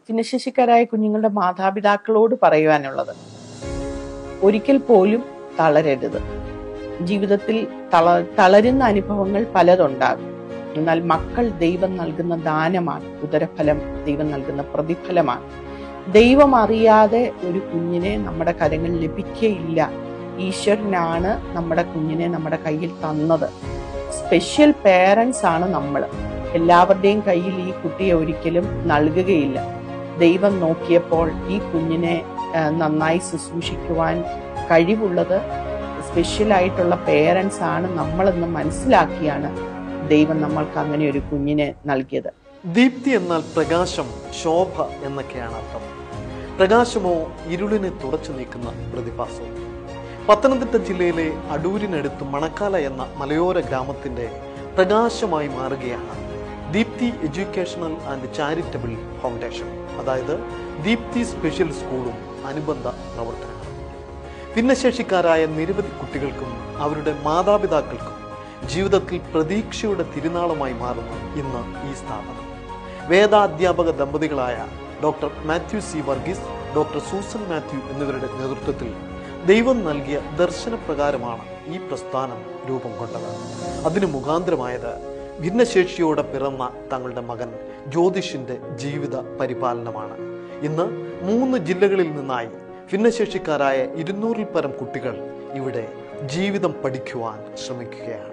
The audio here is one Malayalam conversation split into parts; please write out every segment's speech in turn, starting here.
ഭിന്നശേഷിക്കാരായ കുഞ്ഞുങ്ങളുടെ മാതാപിതാക്കളോട് പറയുവാനുള്ളത് ഒരിക്കൽ പോലും തളരരുത് ജീവിതത്തിൽ തള തളരുന്ന അനുഭവങ്ങൾ പലതുണ്ടാകും എന്നാൽ മക്കൾ ദൈവം നൽകുന്ന ദാനമാണ് ഉദരഫലം ദൈവം നൽകുന്ന പ്രതിഫലമാണ് ദൈവം അറിയാതെ ഒരു കുഞ്ഞിനെ നമ്മുടെ കരങ്ങളിൽ ലഭിക്കുകയില്ല ഈശ്വരനാണ് നമ്മുടെ കുഞ്ഞിനെ നമ്മുടെ കയ്യിൽ തന്നത് സ്പെഷ്യൽ പേരൻസ് ആണ് നമ്മൾ എല്ലാവരുടെയും കയ്യിൽ ഈ കുട്ടിയെ ഒരിക്കലും നൽകുകയില്ല ദൈവം നോക്കിയപ്പോൾ ഈ കുഞ്ഞിനെ ആ, നന്നായി ശുശ്രൂഷിക്കുവാൻ കഴിവുള്ളത് സ്പെഷ്യൽ ആയിട്ടുള്ള പേരൻസ് ആണ് നമ്മളെന്ന് മനസ്സിലാക്കിയാണ് ദൈവം നമ്മൾക്ക് അങ്ങനെ ഒരു കുഞ്ഞിനെ നൽകിയത് ദീപ്തി എന്നാൽ പ്രകാശം ശോഭ എന്നൊക്കെയാണ് അർത്ഥം പ്രകാശമോ ഇരുളിനെ തുടച്ചു നീക്കുന്ന പ്രതിഭാസവും പത്തനംതിട്ട ജില്ലയിലെ അടൂരിനടുത്ത് മണക്കാല എന്ന മലയോര ഗ്രാമത്തിന്റെ പ്രകാശമായി മാറുകയാണ് Deepthi educational and charitable foundation അതായത് ദീപ്തി സ്പെഷ്യൽ സ്കൂളും അനുബന്ധ പ്രവർത്തനങ്ങളും ഭിന്നശേഷിക്കാരായ നിരവധി കുട്ടികൾക്കും അവരുടെ മാതാപിതാക്കൾക്കും ജീവിതത്തിൽ പ്രതീക്ഷയുടെ തിരുനാളമായി മാറുന്നു ഇന്ന് ഈ സ്ഥാപനം വേദാധ്യാപക ദമ്പതികളായ doctor Mathew C Varghese doctor Susan Mathew എന്നിവരുടെ നേതൃത്വത്തിൽ ദൈവം നൽകിയ ദർശനപ്രകാരമാണ് ഈ പ്രസ്ഥാനം രൂപം കൊണ്ടത് അതിന് മുഖാന്തരമായത് ഭിന്നശേഷിയോടെ പിറന്ന തങ്ങളുടെ മകൻ ജ്യോതിഷിന്റെ ജീവിത പരിപാലനമാണ് ഇന്ന് മൂന്ന് ജില്ലകളിൽ നിന്നായി ഭിന്നശേഷിക്കാരായ ഇരുന്നൂറിൽ പരം കുട്ടികൾ ഇവിടെ ജീവിതം പഠിക്കുവാൻ ശ്രമിക്കുകയാണ്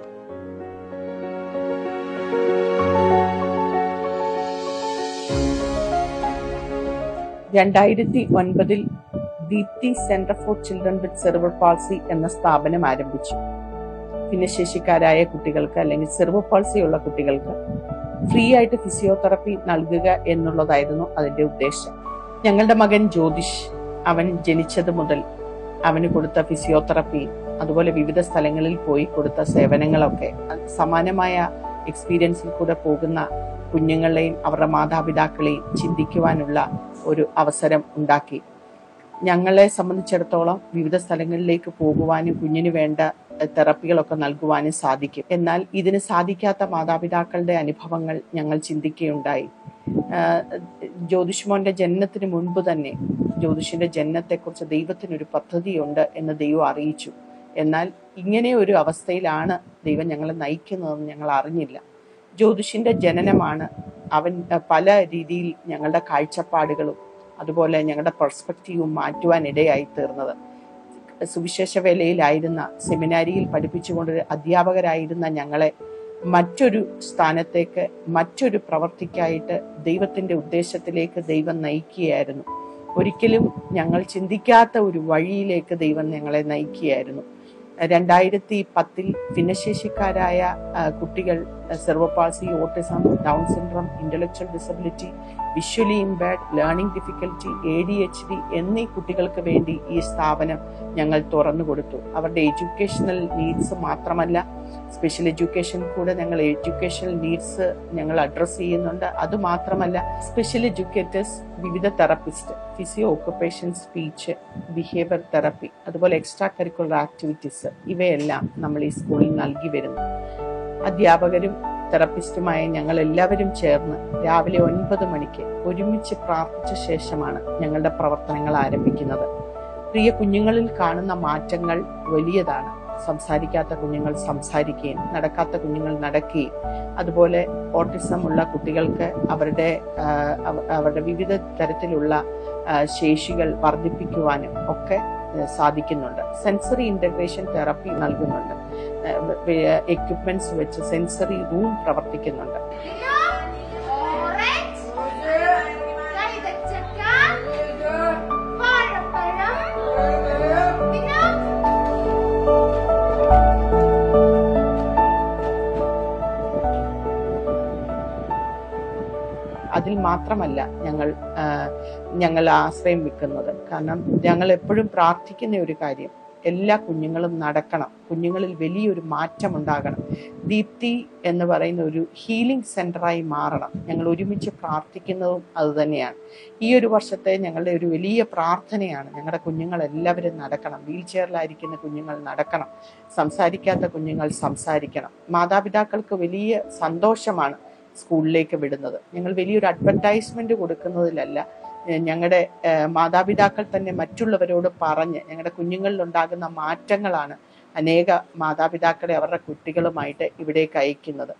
രണ്ടായിരത്തി ഒൻപതിൽ Deepthi centre for children with cerebral palsy എന്ന സ്ഥാപനം ആരംഭിച്ചു ഭിന്നശേഷിക്കാരായ കുട്ടികൾക്ക് അല്ലെങ്കിൽ സെർവർ പാൾസി ഉള്ള കുട്ടികൾക്ക് ഫ്രീ ആയിട്ട് ഫിസിയോതെറപ്പി നൽകുക എന്നുള്ളതായിരുന്നു അതിന്റെ ഉദ്ദേശം ഞങ്ങളുടെ മകൻ ജ്യോതിഷ് അവൻ ജനിച്ചത് മുതൽ അവന് കൊടുത്ത ഫിസിയോതെറപ്പി അതുപോലെ വിവിധ സ്ഥലങ്ങളിൽ പോയി കൊടുത്ത സേവനങ്ങളൊക്കെ അത് സമാനമായ എക്സ്പീരിയൻസിൽ കൂടെ പോകുന്ന കുഞ്ഞുങ്ങളെയും അവരുടെ മാതാപിതാക്കളെയും ചിന്തിക്കുവാനുള്ള ഒരു അവസരം ഉണ്ടാക്കി ഞങ്ങളെ സംബന്ധിച്ചിടത്തോളം വിവിധ സ്ഥലങ്ങളിലേക്ക് പോകുവാനും കുഞ്ഞിന് വേണ്ട എഹ്, തെറപ്പികളൊക്കെ നൽകുവാനും സാധിക്കും എന്നാൽ ഇതിന് സാധിക്കാത്ത മാതാപിതാക്കളുടെ അനുഭവങ്ങൾ ഞങ്ങൾ ചിന്തിക്കുകയുണ്ടായി ആഹ്, ജ്യോതിഷ് മോന്റെ ജനനത്തിന് മുൻപ് തന്നെ ജ്യോതിഷിന്റെ ജനനത്തെക്കുറിച്ച് ദൈവത്തിനൊരു പദ്ധതിയുണ്ട് എന്ന് ദൈവം അറിയിച്ചു എന്നാൽ ഇങ്ങനെ ഒരു അവസ്ഥയിലാണ് ദൈവം ഞങ്ങളെ നയിക്കുന്നതെന്ന് ഞങ്ങൾ അറിഞ്ഞില്ല ജ്യോതിഷിന്റെ ജനനമാണ് അവൻ അഹ്, പല രീതിയിൽ ഞങ്ങളുടെ കാഴ്ചപ്പാടുകളും അതുപോലെ ഞങ്ങളുടെ പെർസ്പെക്റ്റീവും മാറ്റുവാൻ ഇടയായി തീർന്നത് സുവിശേഷ വേലയിലായിരുന്ന സെമിനാരിയിൽ പഠിപ്പിച്ചുകൊണ്ട് അധ്യാപകരായിരുന്ന ഞങ്ങളെ മറ്റൊരു സ്ഥാനത്തേക്ക് മറ്റൊരു പ്രവർത്തിക്കായിട്ട് ദൈവത്തിന്റെ ഉദ്ദേശത്തിലേക്ക് ദൈവം നയിക്കുകയായിരുന്നു ഒരിക്കലും ഞങ്ങൾ ചിന്തിക്കാത്ത ഒരു വഴിയിലേക്ക് ദൈവം ഞങ്ങളെ നയിക്കുകയായിരുന്നു രണ്ടായിരത്തി പത്തിൽ ഭിന്നശേഷിക്കാരായ ആ, കുട്ടികൾ cerebral palsy autism down syndrome intellectual disability visually impaired learning difficulty A D H D എന്നീ കുട്ടികൾക്ക് വേണ്ടി ഈ സ്ഥാപനം ഞങ്ങൾ തുറന്നു കൊടുത്തു അവരുടെ എഡ്യൂക്കേഷണൽ നീഡ്സ് മാത്രമല്ല സ്പെഷ്യൽ എഡ്യൂക്കേഷൻ കൂടെ ഞങ്ങൾ എഡ്യൂക്കേഷണൽ നീഡ്സ് ഞങ്ങൾ അഡ്രസ്സ് ചെയ്യുന്നുണ്ട് അതുമാത്രമല്ല സ്പെഷ്യൽ എഡ്യൂക്കേറ്റേഴ്സ് വിവിധ therapist physio occupation speech behaviour therapy അതുപോലെ എക്സ്ട്രാ കരിക്കുലർ ആക്ടിവിറ്റീസ് ഇവയെല്ലാം നമ്മൾ ഈ സ്കൂളിൽ നൽകി വരുന്നു അധ്യാപകരും തെറപ്പിസ്റ്റുമായ ഞങ്ങൾ എല്ലാവരും ചേർന്ന് രാവിലെ ഒൻപത് മണിക്ക് ഒരുമിച്ച് പ്രാർത്ഥിച്ച ശേഷമാണ് ഞങ്ങളുടെ പ്രവർത്തനങ്ങൾ ആരംഭിക്കുന്നത് പ്രിയ കുഞ്ഞുങ്ങളിൽ കാണുന്ന മാറ്റങ്ങൾ വലിയതാണ് സംസാരിക്കാത്ത കുഞ്ഞുങ്ങൾ സംസാരിക്കുകയും നടക്കാത്ത കുഞ്ഞുങ്ങൾ നടക്കുകയും അതുപോലെ ഓട്ടിസം ഉള്ള കുട്ടികൾക്ക് അവരുടെ ആ, അവ- അവരുടെ വിവിധ തരത്തിലുള്ള ആ, ശേഷികൾ വർദ്ധിപ്പിക്കുവാനും ഒക്കെ ആ, സാധിക്കുന്നുണ്ട് സെൻസറി ഇന്റഗ്രേഷൻ തെറപ്പി നൽകുന്നുണ്ട് എക്യുപ്മെന്റ്സ് വെച്ച് സെൻസറി റൂം പ്രവർത്തിക്കുന്നുണ്ട് ഓറഞ്ച് കൈതച്ചക്ക വാഴപ്പഴം പിന്നെ അതിൽ മാത്രമല്ല ഞങ്ങൾ ആ, ഞങ്ങൾ ആശ്രയം വെക്കുന്നത് കാരണം ഞങ്ങൾ എപ്പോഴും പ്രാർത്ഥിക്കുന്ന ഒരു കാര്യം എല്ലാ കുഞ്ഞുങ്ങളും നടക്കണം കുഞ്ഞുങ്ങളിൽ വലിയൊരു മാറ്റം ഉണ്ടാകണം ദീപ്തി എന്ന് പറയുന്ന ഒരു ഹീലിംഗ് സെന്ററായി മാറണം ഞങ്ങൾ ഒരുമിച്ച് പ്രാർത്ഥിക്കുന്നതും അതുതന്നെയാണ് ഈ ഒരു വർഷത്തെ ഞങ്ങളുടെ ഒരു വലിയ പ്രാർത്ഥനയാണ് ഞങ്ങളുടെ കുഞ്ഞുങ്ങൾ എല്ലാവരും നടക്കണം വീൽ ചെയറിലായിരിക്കുന്ന കുഞ്ഞുങ്ങൾ നടക്കണം സംസാരിക്കാത്ത കുഞ്ഞുങ്ങൾ സംസാരിക്കണം മാതാപിതാക്കൾക്ക് വലിയ സന്തോഷമാണ് സ്കൂളിലേക്ക് വിടുന്നത് ഞങ്ങൾ വലിയൊരു അഡ്വർടൈസ്മെന്റ് കൊടുക്കുന്നതിലല്ല ഞങ്ങളുടെ മാതാപിതാക്കൾ തന്നെ മറ്റുള്ളവരോട് പറഞ്ഞ് ഞങ്ങളുടെ കുഞ്ഞുങ്ങളിൽ ഉണ്ടാകുന്ന മാറ്റങ്ങളാണ് അനേക മാതാപിതാക്കളെ അവരുടെ കുട്ടികളുമായിട്ട് ഇവിടേക്ക് അയക്കുന്നത്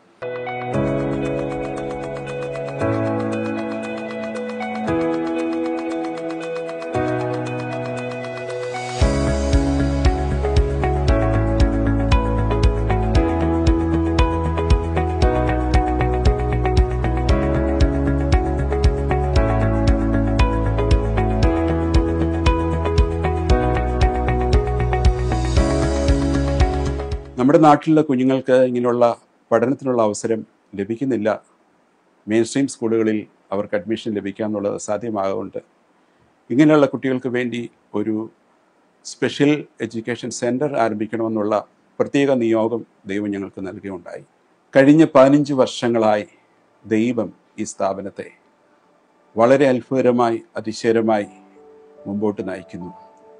നമ്മുടെ നാട്ടിലുള്ള കുഞ്ഞുങ്ങൾക്ക് ഇങ്ങനെയുള്ള പഠനത്തിനുള്ള അവസരം ലഭിക്കുന്നില്ല മെയിൻ സ്ട്രീം സ്കൂളുകളിൽ അവർക്ക് അഡ്മിഷൻ ലഭിക്കുക എന്നുള്ളത് അസാധ്യമാകൊണ്ട് ഇങ്ങനെയുള്ള കുട്ടികൾക്ക് വേണ്ടി ഒരു സ്പെഷ്യൽ എഡ്യൂക്കേഷൻ സെൻറ്റർ ആരംഭിക്കണമെന്നുള്ള പ്രത്യേക നിയോഗം ദൈവം ഞങ്ങൾക്ക് നൽകുകയുണ്ടായി കഴിഞ്ഞ പതിനഞ്ച് വർഷങ്ങളായി ദൈവം ഈ സ്ഥാപനത്തെ വളരെ അത്ഭുതകരമായി അതിശയകരമായി മുമ്പോട്ട് നയിക്കുന്നു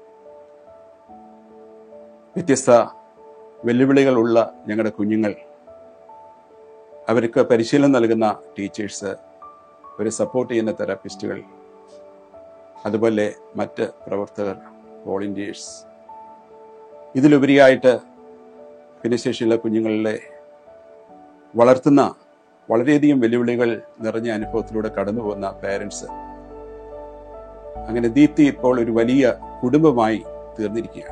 വ്യത്യസ്ത വെല്ലുവിളികളുള്ള ഞങ്ങളുടെ കുഞ്ഞുങ്ങൾ അവർക്ക് പരിശീലനം നൽകുന്ന ടീച്ചേഴ്സ് അവരെ സപ്പോർട്ട് ചെയ്യുന്ന തെറാപ്പിസ്റ്റുകൾ അതുപോലെ മറ്റ് പ്രവർത്തകർ വോളണ്ടിയേഴ്സ് ഇതിലുപരിയായിട്ട് ഭിന്നശേഷിയുള്ള കുഞ്ഞുങ്ങളെ വളർത്തുന്ന വളരെയധികം വെല്ലുവിളികൾ നിറഞ്ഞ അനുഭവത്തിലൂടെ കടന്നു പോകുന്ന പേരൻസ് അങ്ങനെ ദീപ്തി ഇപ്പോൾ ഒരു വലിയ കുടുംബമായി തീർന്നിരിക്കുകയാണ്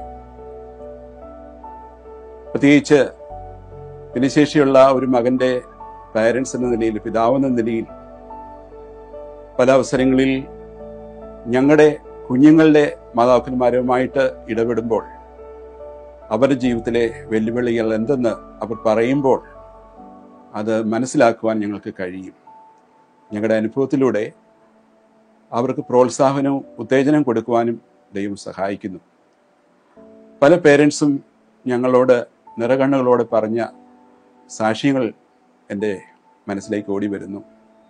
പ്രത്യേകിച്ച് ഭിന്നശേഷിയുള്ള ഒരു മകന്റെ പാരൻസ് എന്ന നിലയിൽ പിതാവെന്ന നിലയിൽ പല അവസരങ്ങളിൽ ഞങ്ങളുടെ കുഞ്ഞുങ്ങളുടെ മാതാപിതാക്കന്മാരുമായിട്ട് ഇടപെടുമ്പോൾ അവരുടെ ജീവിതത്തിലെ വെല്ലുവിളികൾ എന്തെന്ന് അവർ പറയുമ്പോൾ അത് മനസ്സിലാക്കുവാൻ ഞങ്ങൾക്ക് കഴിയും ഞങ്ങളുടെ അനുഭവത്തിലൂടെ അവർക്ക് പ്രോത്സാഹനവും ഉത്തേജനം കൊടുക്കുവാനും ദൈവം സഹായിക്കുന്നു പല പേരൻസും ഞങ്ങളോട് നിറകണ്ണുകളോട് പറഞ്ഞ സാക്ഷ്യങ്ങൾ എൻ്റെ മനസ്സിലേക്ക് ഓടി വരുന്നു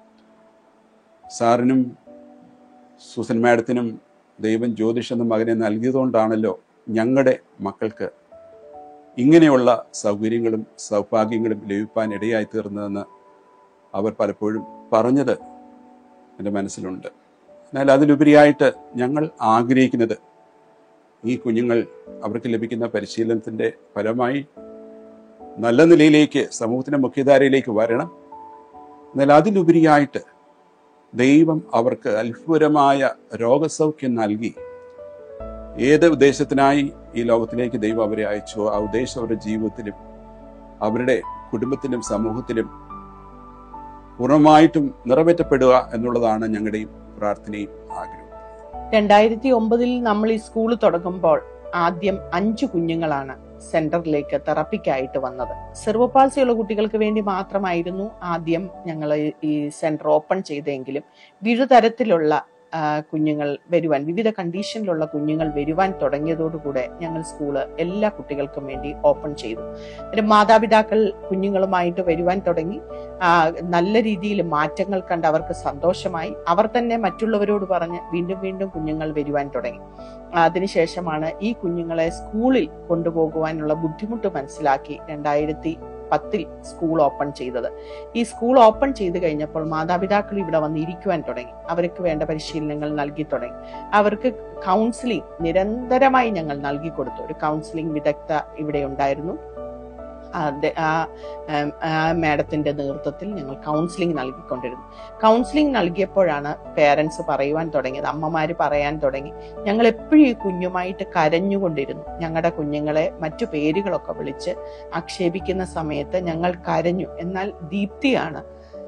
സാറിനും സുസൻ മാഡത്തിനും ദൈവം ജ്യോതിഷ് എന്ന മകനെ നൽകിയതുകൊണ്ടാണല്ലോ ഞങ്ങളുടെ മക്കൾക്ക് ഇങ്ങനെയുള്ള സൗകര്യങ്ങളും സൗഭാഗ്യങ്ങളും ലഭിക്കാൻ ഇടയായി തീർന്നതെന്ന് അവർ പലപ്പോഴും പറഞ്ഞത് എൻ്റെ മനസ്സിലുണ്ട് എന്നാൽ അതിലുപരിയായിട്ട് ഞങ്ങൾ ആഗ്രഹിക്കുന്നത് ഈ കുഞ്ഞുങ്ങൾ അവർക്ക് ലഭിക്കുന്ന പരിശീലനത്തിൻ്റെ ഫലമായി നല്ല നിലയിലേക്ക് സമൂഹത്തിൻ്റെ മുഖ്യധാരയിലേക്ക് വരണം എന്നാൽ അതിലുപരിയായിട്ട് ദൈവം അവർക്ക് അത്ഭുതമായ രോഗസൗഖ്യം നൽകി ഏത് ഉദ്ദേശത്തിനായി ഈ ലോകത്തിലേക്ക് ദൈവം അവരെ അയച്ചോ ആ ഉദ്ദേശം അവരുടെ ജീവിതത്തിലും അവരുടെ കുടുംബത്തിലും സമൂഹത്തിലും പൂർണ്ണമായിട്ടും നിറവേറ്റപ്പെടുക എന്നുള്ളതാണ് ഞങ്ങളുടെയും പ്രാർത്ഥനയും ആഗ്രഹം രണ്ടായിരത്തി ഒമ്പതിൽ നമ്മൾ ഈ സ്കൂൾ തുടങ്ങുമ്പോൾ ആദ്യം അഞ്ചു കുഞ്ഞുങ്ങളാണ് സെന്ററിലേക്ക് തെറപ്പിക്കായിട്ട് വന്നത് സെർവോപാൾസിയുള്ള കുട്ടികൾക്ക് വേണ്ടി മാത്രമായിരുന്നു ആദ്യം ഞങ്ങൾ ഈ സെന്റർ ഓപ്പൺ ചെയ്തെങ്കിലും വിവിധ തരത്തിലുള്ള ആ, കുഞ്ഞുങ്ങൾ വരുവാൻ വിവിധ കണ്ടീഷനിലുള്ള കുഞ്ഞുങ്ങൾ വരുവാൻ തുടങ്ങിയതോടുകൂടെ ഞങ്ങൾ സ്കൂള് എല്ലാ കുട്ടികൾക്കും വേണ്ടി ഓപ്പൺ ചെയ്തു ഒരു മാതാപിതാക്കൾ കുഞ്ഞുങ്ങളുമായിട്ട് വരുവാൻ തുടങ്ങി ആ, നല്ല രീതിയിൽ മാറ്റങ്ങൾ കണ്ട് അവർക്ക് സന്തോഷമായി അവർ തന്നെ മറ്റുള്ളവരോട് പറഞ്ഞ് വീണ്ടും വീണ്ടും കുഞ്ഞുങ്ങൾ വരുവാൻ തുടങ്ങി അതിനുശേഷമാണ് ഈ കുഞ്ഞുങ്ങളെ സ്കൂളിൽ കൊണ്ടുപോകുവാനുള്ള ബുദ്ധിമുട്ട് മനസ്സിലാക്കി രണ്ടായിരത്തി പത്തിൽ സ്കൂൾ ഓപ്പൺ ചെയ്തത് ഈ സ്കൂൾ ഓപ്പൺ ചെയ്ത് കഴിഞ്ഞപ്പോൾ മാതാപിതാക്കൾ ഇവിടെ വന്ന് ഇരിക്കുവാൻ തുടങ്ങി അവർക്ക് വേണ്ട പരിശീലനങ്ങൾ നൽകി തുടങ്ങി അവർക്ക് കൗൺസിലിംഗ് നിരന്തരമായി ഞങ്ങൾ നൽകി കൊടുത്തു ഒരു കൗൺസിലിംഗ് വിദഗ്ധ ഇവിടെ ഉണ്ടായിരുന്നു അത് ആ ഉം, ആ മാഡത്തിന്റെ നേതൃത്വത്തിൽ ഞങ്ങൾ കൗൺസിലിംഗ് നൽകിക്കൊണ്ടിരുന്നു കൗൺസിലിംഗ് നൽകിയപ്പോഴാണ് പേരൻസ് പറയുവാൻ തുടങ്ങിയത് അമ്മമാര് പറയാൻ തുടങ്ങി ഞങ്ങൾ എപ്പോഴും ഈ കുഞ്ഞുമായിട്ട് കരഞ്ഞുകൊണ്ടിരുന്നു ഞങ്ങളുടെ കുഞ്ഞുങ്ങളെ മറ്റു പേരുകളൊക്കെ വിളിച്ച് ആക്ഷേപിക്കുന്ന സമയത്ത് ഞങ്ങൾ കരഞ്ഞു എന്നാൽ ദീപ്തിയാണ്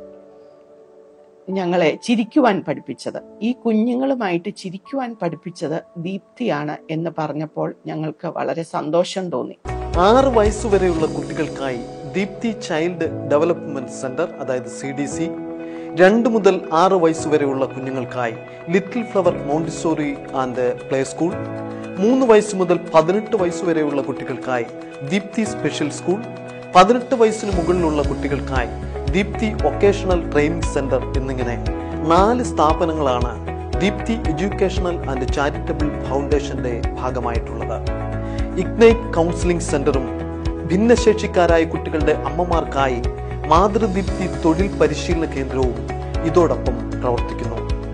ഞങ്ങളെ ചിരിക്കുവാൻ പഠിപ്പിച്ചത് ഈ കുഞ്ഞുങ്ങളുമായിട്ട് ചിരിക്കുവാൻ പഠിപ്പിച്ചത് ദീപ്തിയാണ് എന്ന് പറഞ്ഞപ്പോൾ ഞങ്ങൾക്ക് വളരെ സന്തോഷം തോന്നി ആറ് വയസ്സുവരെയുള്ള കുട്ടികൾക്കായി ദീപ്തി ചൈൽഡ് ഡെവലപ്മെന്റ് സെന്റർ അതായത് സി ഡി സി രണ്ട് മുതൽ ആറ് വയസ്സുവരെയുള്ള കുഞ്ഞുങ്ങൾക്കായി little flower Montessori and play school മൂന്ന് വയസ്സ് മുതൽ പതിനെട്ട് വയസ്സുവരെയുള്ള കുട്ടികൾക്കായി ദീപ്തി സ്പെഷ്യൽ സ്കൂൾ പതിനെട്ട് വയസ്സിന് മുകളിലുള്ള കുട്ടികൾക്കായി ദീപ്തി വൊക്കേഷണൽ ട്രെയിനിങ് സെന്റർ എന്നിങ്ങനെ നാല് സ്ഥാപനങ്ങളാണ് ദീപ്തി എഡ്യൂക്കേഷണൽ ആൻഡ് ചാരിറ്റബിൾ ഫൗണ്ടേഷന്റെ ഭാഗമായിട്ടുള്ളത് ഇഗ്നൈറ്റ് കൗൺസിലിംഗ് സെന്ററും ഭിന്നശേഷിക്കാരായ കുട്ടികളുടെ അമ്മമാർക്കായി മാതൃദീപ്തി തൊഴിൽ പരിശീലന കേന്ദ്രവും ഇതോടൊപ്പം പ്രവർത്തിക്കുന്നു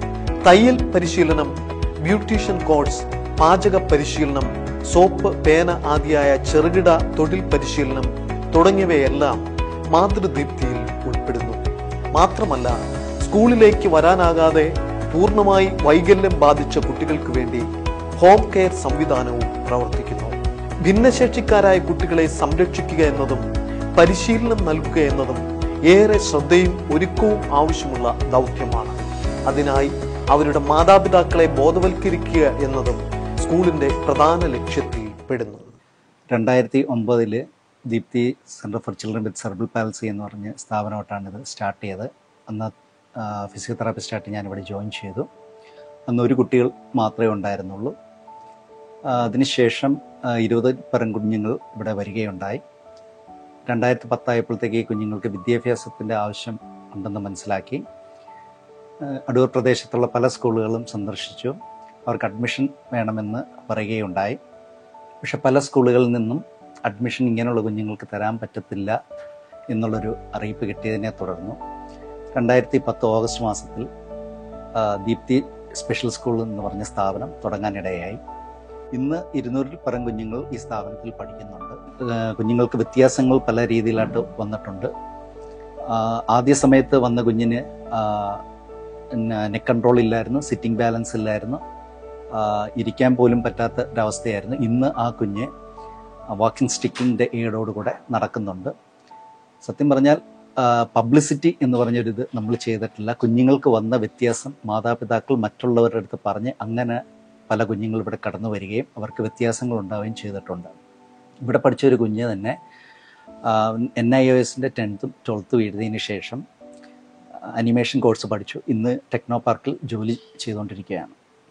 തയ്യൽ പരിശീലനം ബ്യൂട്ടീഷ്യൻ കോഴ്സ് പാചക പരിശീലനം സോപ്പ് പേന ആദിയായ ചെറുകിട തൊഴിൽ പരിശീലനം തുടങ്ങിയവയെല്ലാം മാതൃദീപ്തിയിൽ ഉൾപ്പെടുന്നു മാത്രമല്ല സ്കൂളിലേക്ക് വരാനാകാതെ പൂർണ്ണമായി വൈകല്യം ബാധിച്ച കുട്ടികൾക്ക് വേണ്ടി ഹോം കെയർ സംവിധാനവും പ്രവർത്തിക്കുന്നു ഭിന്നശേഷിക്കാരായ കുട്ടികളെ സംരക്ഷിക്കുക എന്നതും പരിശീലനം നൽകുക എന്നതും ഏറെ ശ്രദ്ധയും ഒരുക്കവും ആവശ്യമുള്ള ദൗത്യമാണ് അതിനായി അവരുടെ മാതാപിതാക്കളെ ബോധവൽക്കരിക്കുക എന്നതും സ്കൂളിന്റെ പ്രധാന ലക്ഷ്യത്തിൽ പെടുന്നു രണ്ടായിരത്തി ഒമ്പതില് Deepthi centre for children with cerebral palsy എന്ന് പറഞ്ഞ സ്ഥാപനമായിട്ടാണ് ഇത് സ്റ്റാർട്ട് ചെയ്തത് അന്ന് ഫിസിയോതെറാപ്പിസ്റ്റായിട്ട് ഞാനിവിടെ ജോയിൻ ചെയ്തു അന്ന് ഒരു കുട്ടികൾ മാത്രമേ ഉണ്ടായിരുന്നുള്ളൂ ആ, അതിനുശേഷം ആ, ഇരുപത് പരം കുഞ്ഞുങ്ങൾ ഇവിടെ വരികയുണ്ടായി രണ്ടായിരത്തി പത്തായപ്പോഴത്തേക്ക് ഈ കുഞ്ഞുങ്ങൾക്ക് വിദ്യാഭ്യാസത്തിൻ്റെ ആവശ്യം ഉണ്ടെന്ന് മനസ്സിലാക്കി ആ, അടൂർ പ്രദേശത്തുള്ള പല സ്കൂളുകളും സന്ദർശിച്ചു അവർക്ക് അഡ്മിഷൻ വേണമെന്ന് പറയുകയുണ്ടായി പക്ഷെ പല സ്കൂളുകളിൽ നിന്നും അഡ്മിഷൻ ഇങ്ങനെയുള്ള കുഞ്ഞുങ്ങൾക്ക് തരാൻ പറ്റത്തില്ല എന്നുള്ളൊരു അറിയിപ്പ് കിട്ടിയതിനെ തുടർന്നു രണ്ടായിരത്തി പത്ത് ഓഗസ്റ്റ് മാസത്തിൽ ആ, ദീപ്തി സ്പെഷ്യൽ സ്കൂൾ എന്ന് പറഞ്ഞ സ്ഥാപനം തുടങ്ങാനിടയായി ഇന്ന് ഇരുന്നൂറിൽ പരം കുഞ്ഞുങ്ങൾ ഈ സ്ഥാപനത്തിൽ പഠിക്കുന്നുണ്ട് ആ, കുഞ്ഞുങ്ങൾക്ക് വ്യത്യാസങ്ങൾ പല രീതിയിലായിട്ട് വന്നിട്ടുണ്ട് ആ, ആദ്യ സമയത്ത് വന്ന കുഞ്ഞിന് നെക്ക് കൺട്രോൾ ഇല്ലായിരുന്നു സിറ്റിംഗ് ബാലൻസ് ഇല്ലായിരുന്നു ആ, ഇരിക്കാൻ പോലും പറ്റാത്ത ഒരവസ്ഥയായിരുന്നു ഇന്ന് ആ കുഞ്ഞ് വാക്കിംഗ് സ്റ്റിക്കിൻ്റെ എയ്ഡോടുകൂടെ നടക്കുന്നുണ്ട് സത്യം പറഞ്ഞാൽ പബ്ലിസിറ്റി എന്ന് പറഞ്ഞൊരിത് നമ്മൾ ചെയ്തിട്ടില്ല കുഞ്ഞുങ്ങൾക്ക് വന്ന വ്യത്യാസം മാതാപിതാക്കൾ മറ്റുള്ളവരുടെ അടുത്ത് പറഞ്ഞ് അങ്ങനെ പല കുഞ്ഞുങ്ങൾ ഇവിടെ കടന്നു വരികയും അവർക്ക് വ്യത്യാസങ്ങൾ ഉണ്ടാവുകയും ചെയ്തിട്ടുണ്ട് ഇവിടെ പഠിച്ച ഒരു കുഞ്ഞ് തന്നെ എൻ ഐ ഒ എസിൻ്റെ ടെൻത്തും ട്വൽത്തും എഴുതിയതിന് ശേഷം അനിമേഷൻ കോഴ്സ് പഠിച്ചു ഇന്ന് ടെക്നോ പാർക്കിൽ ജോലി ചെയ്തുകൊണ്ടിരിക്കുകയാണ്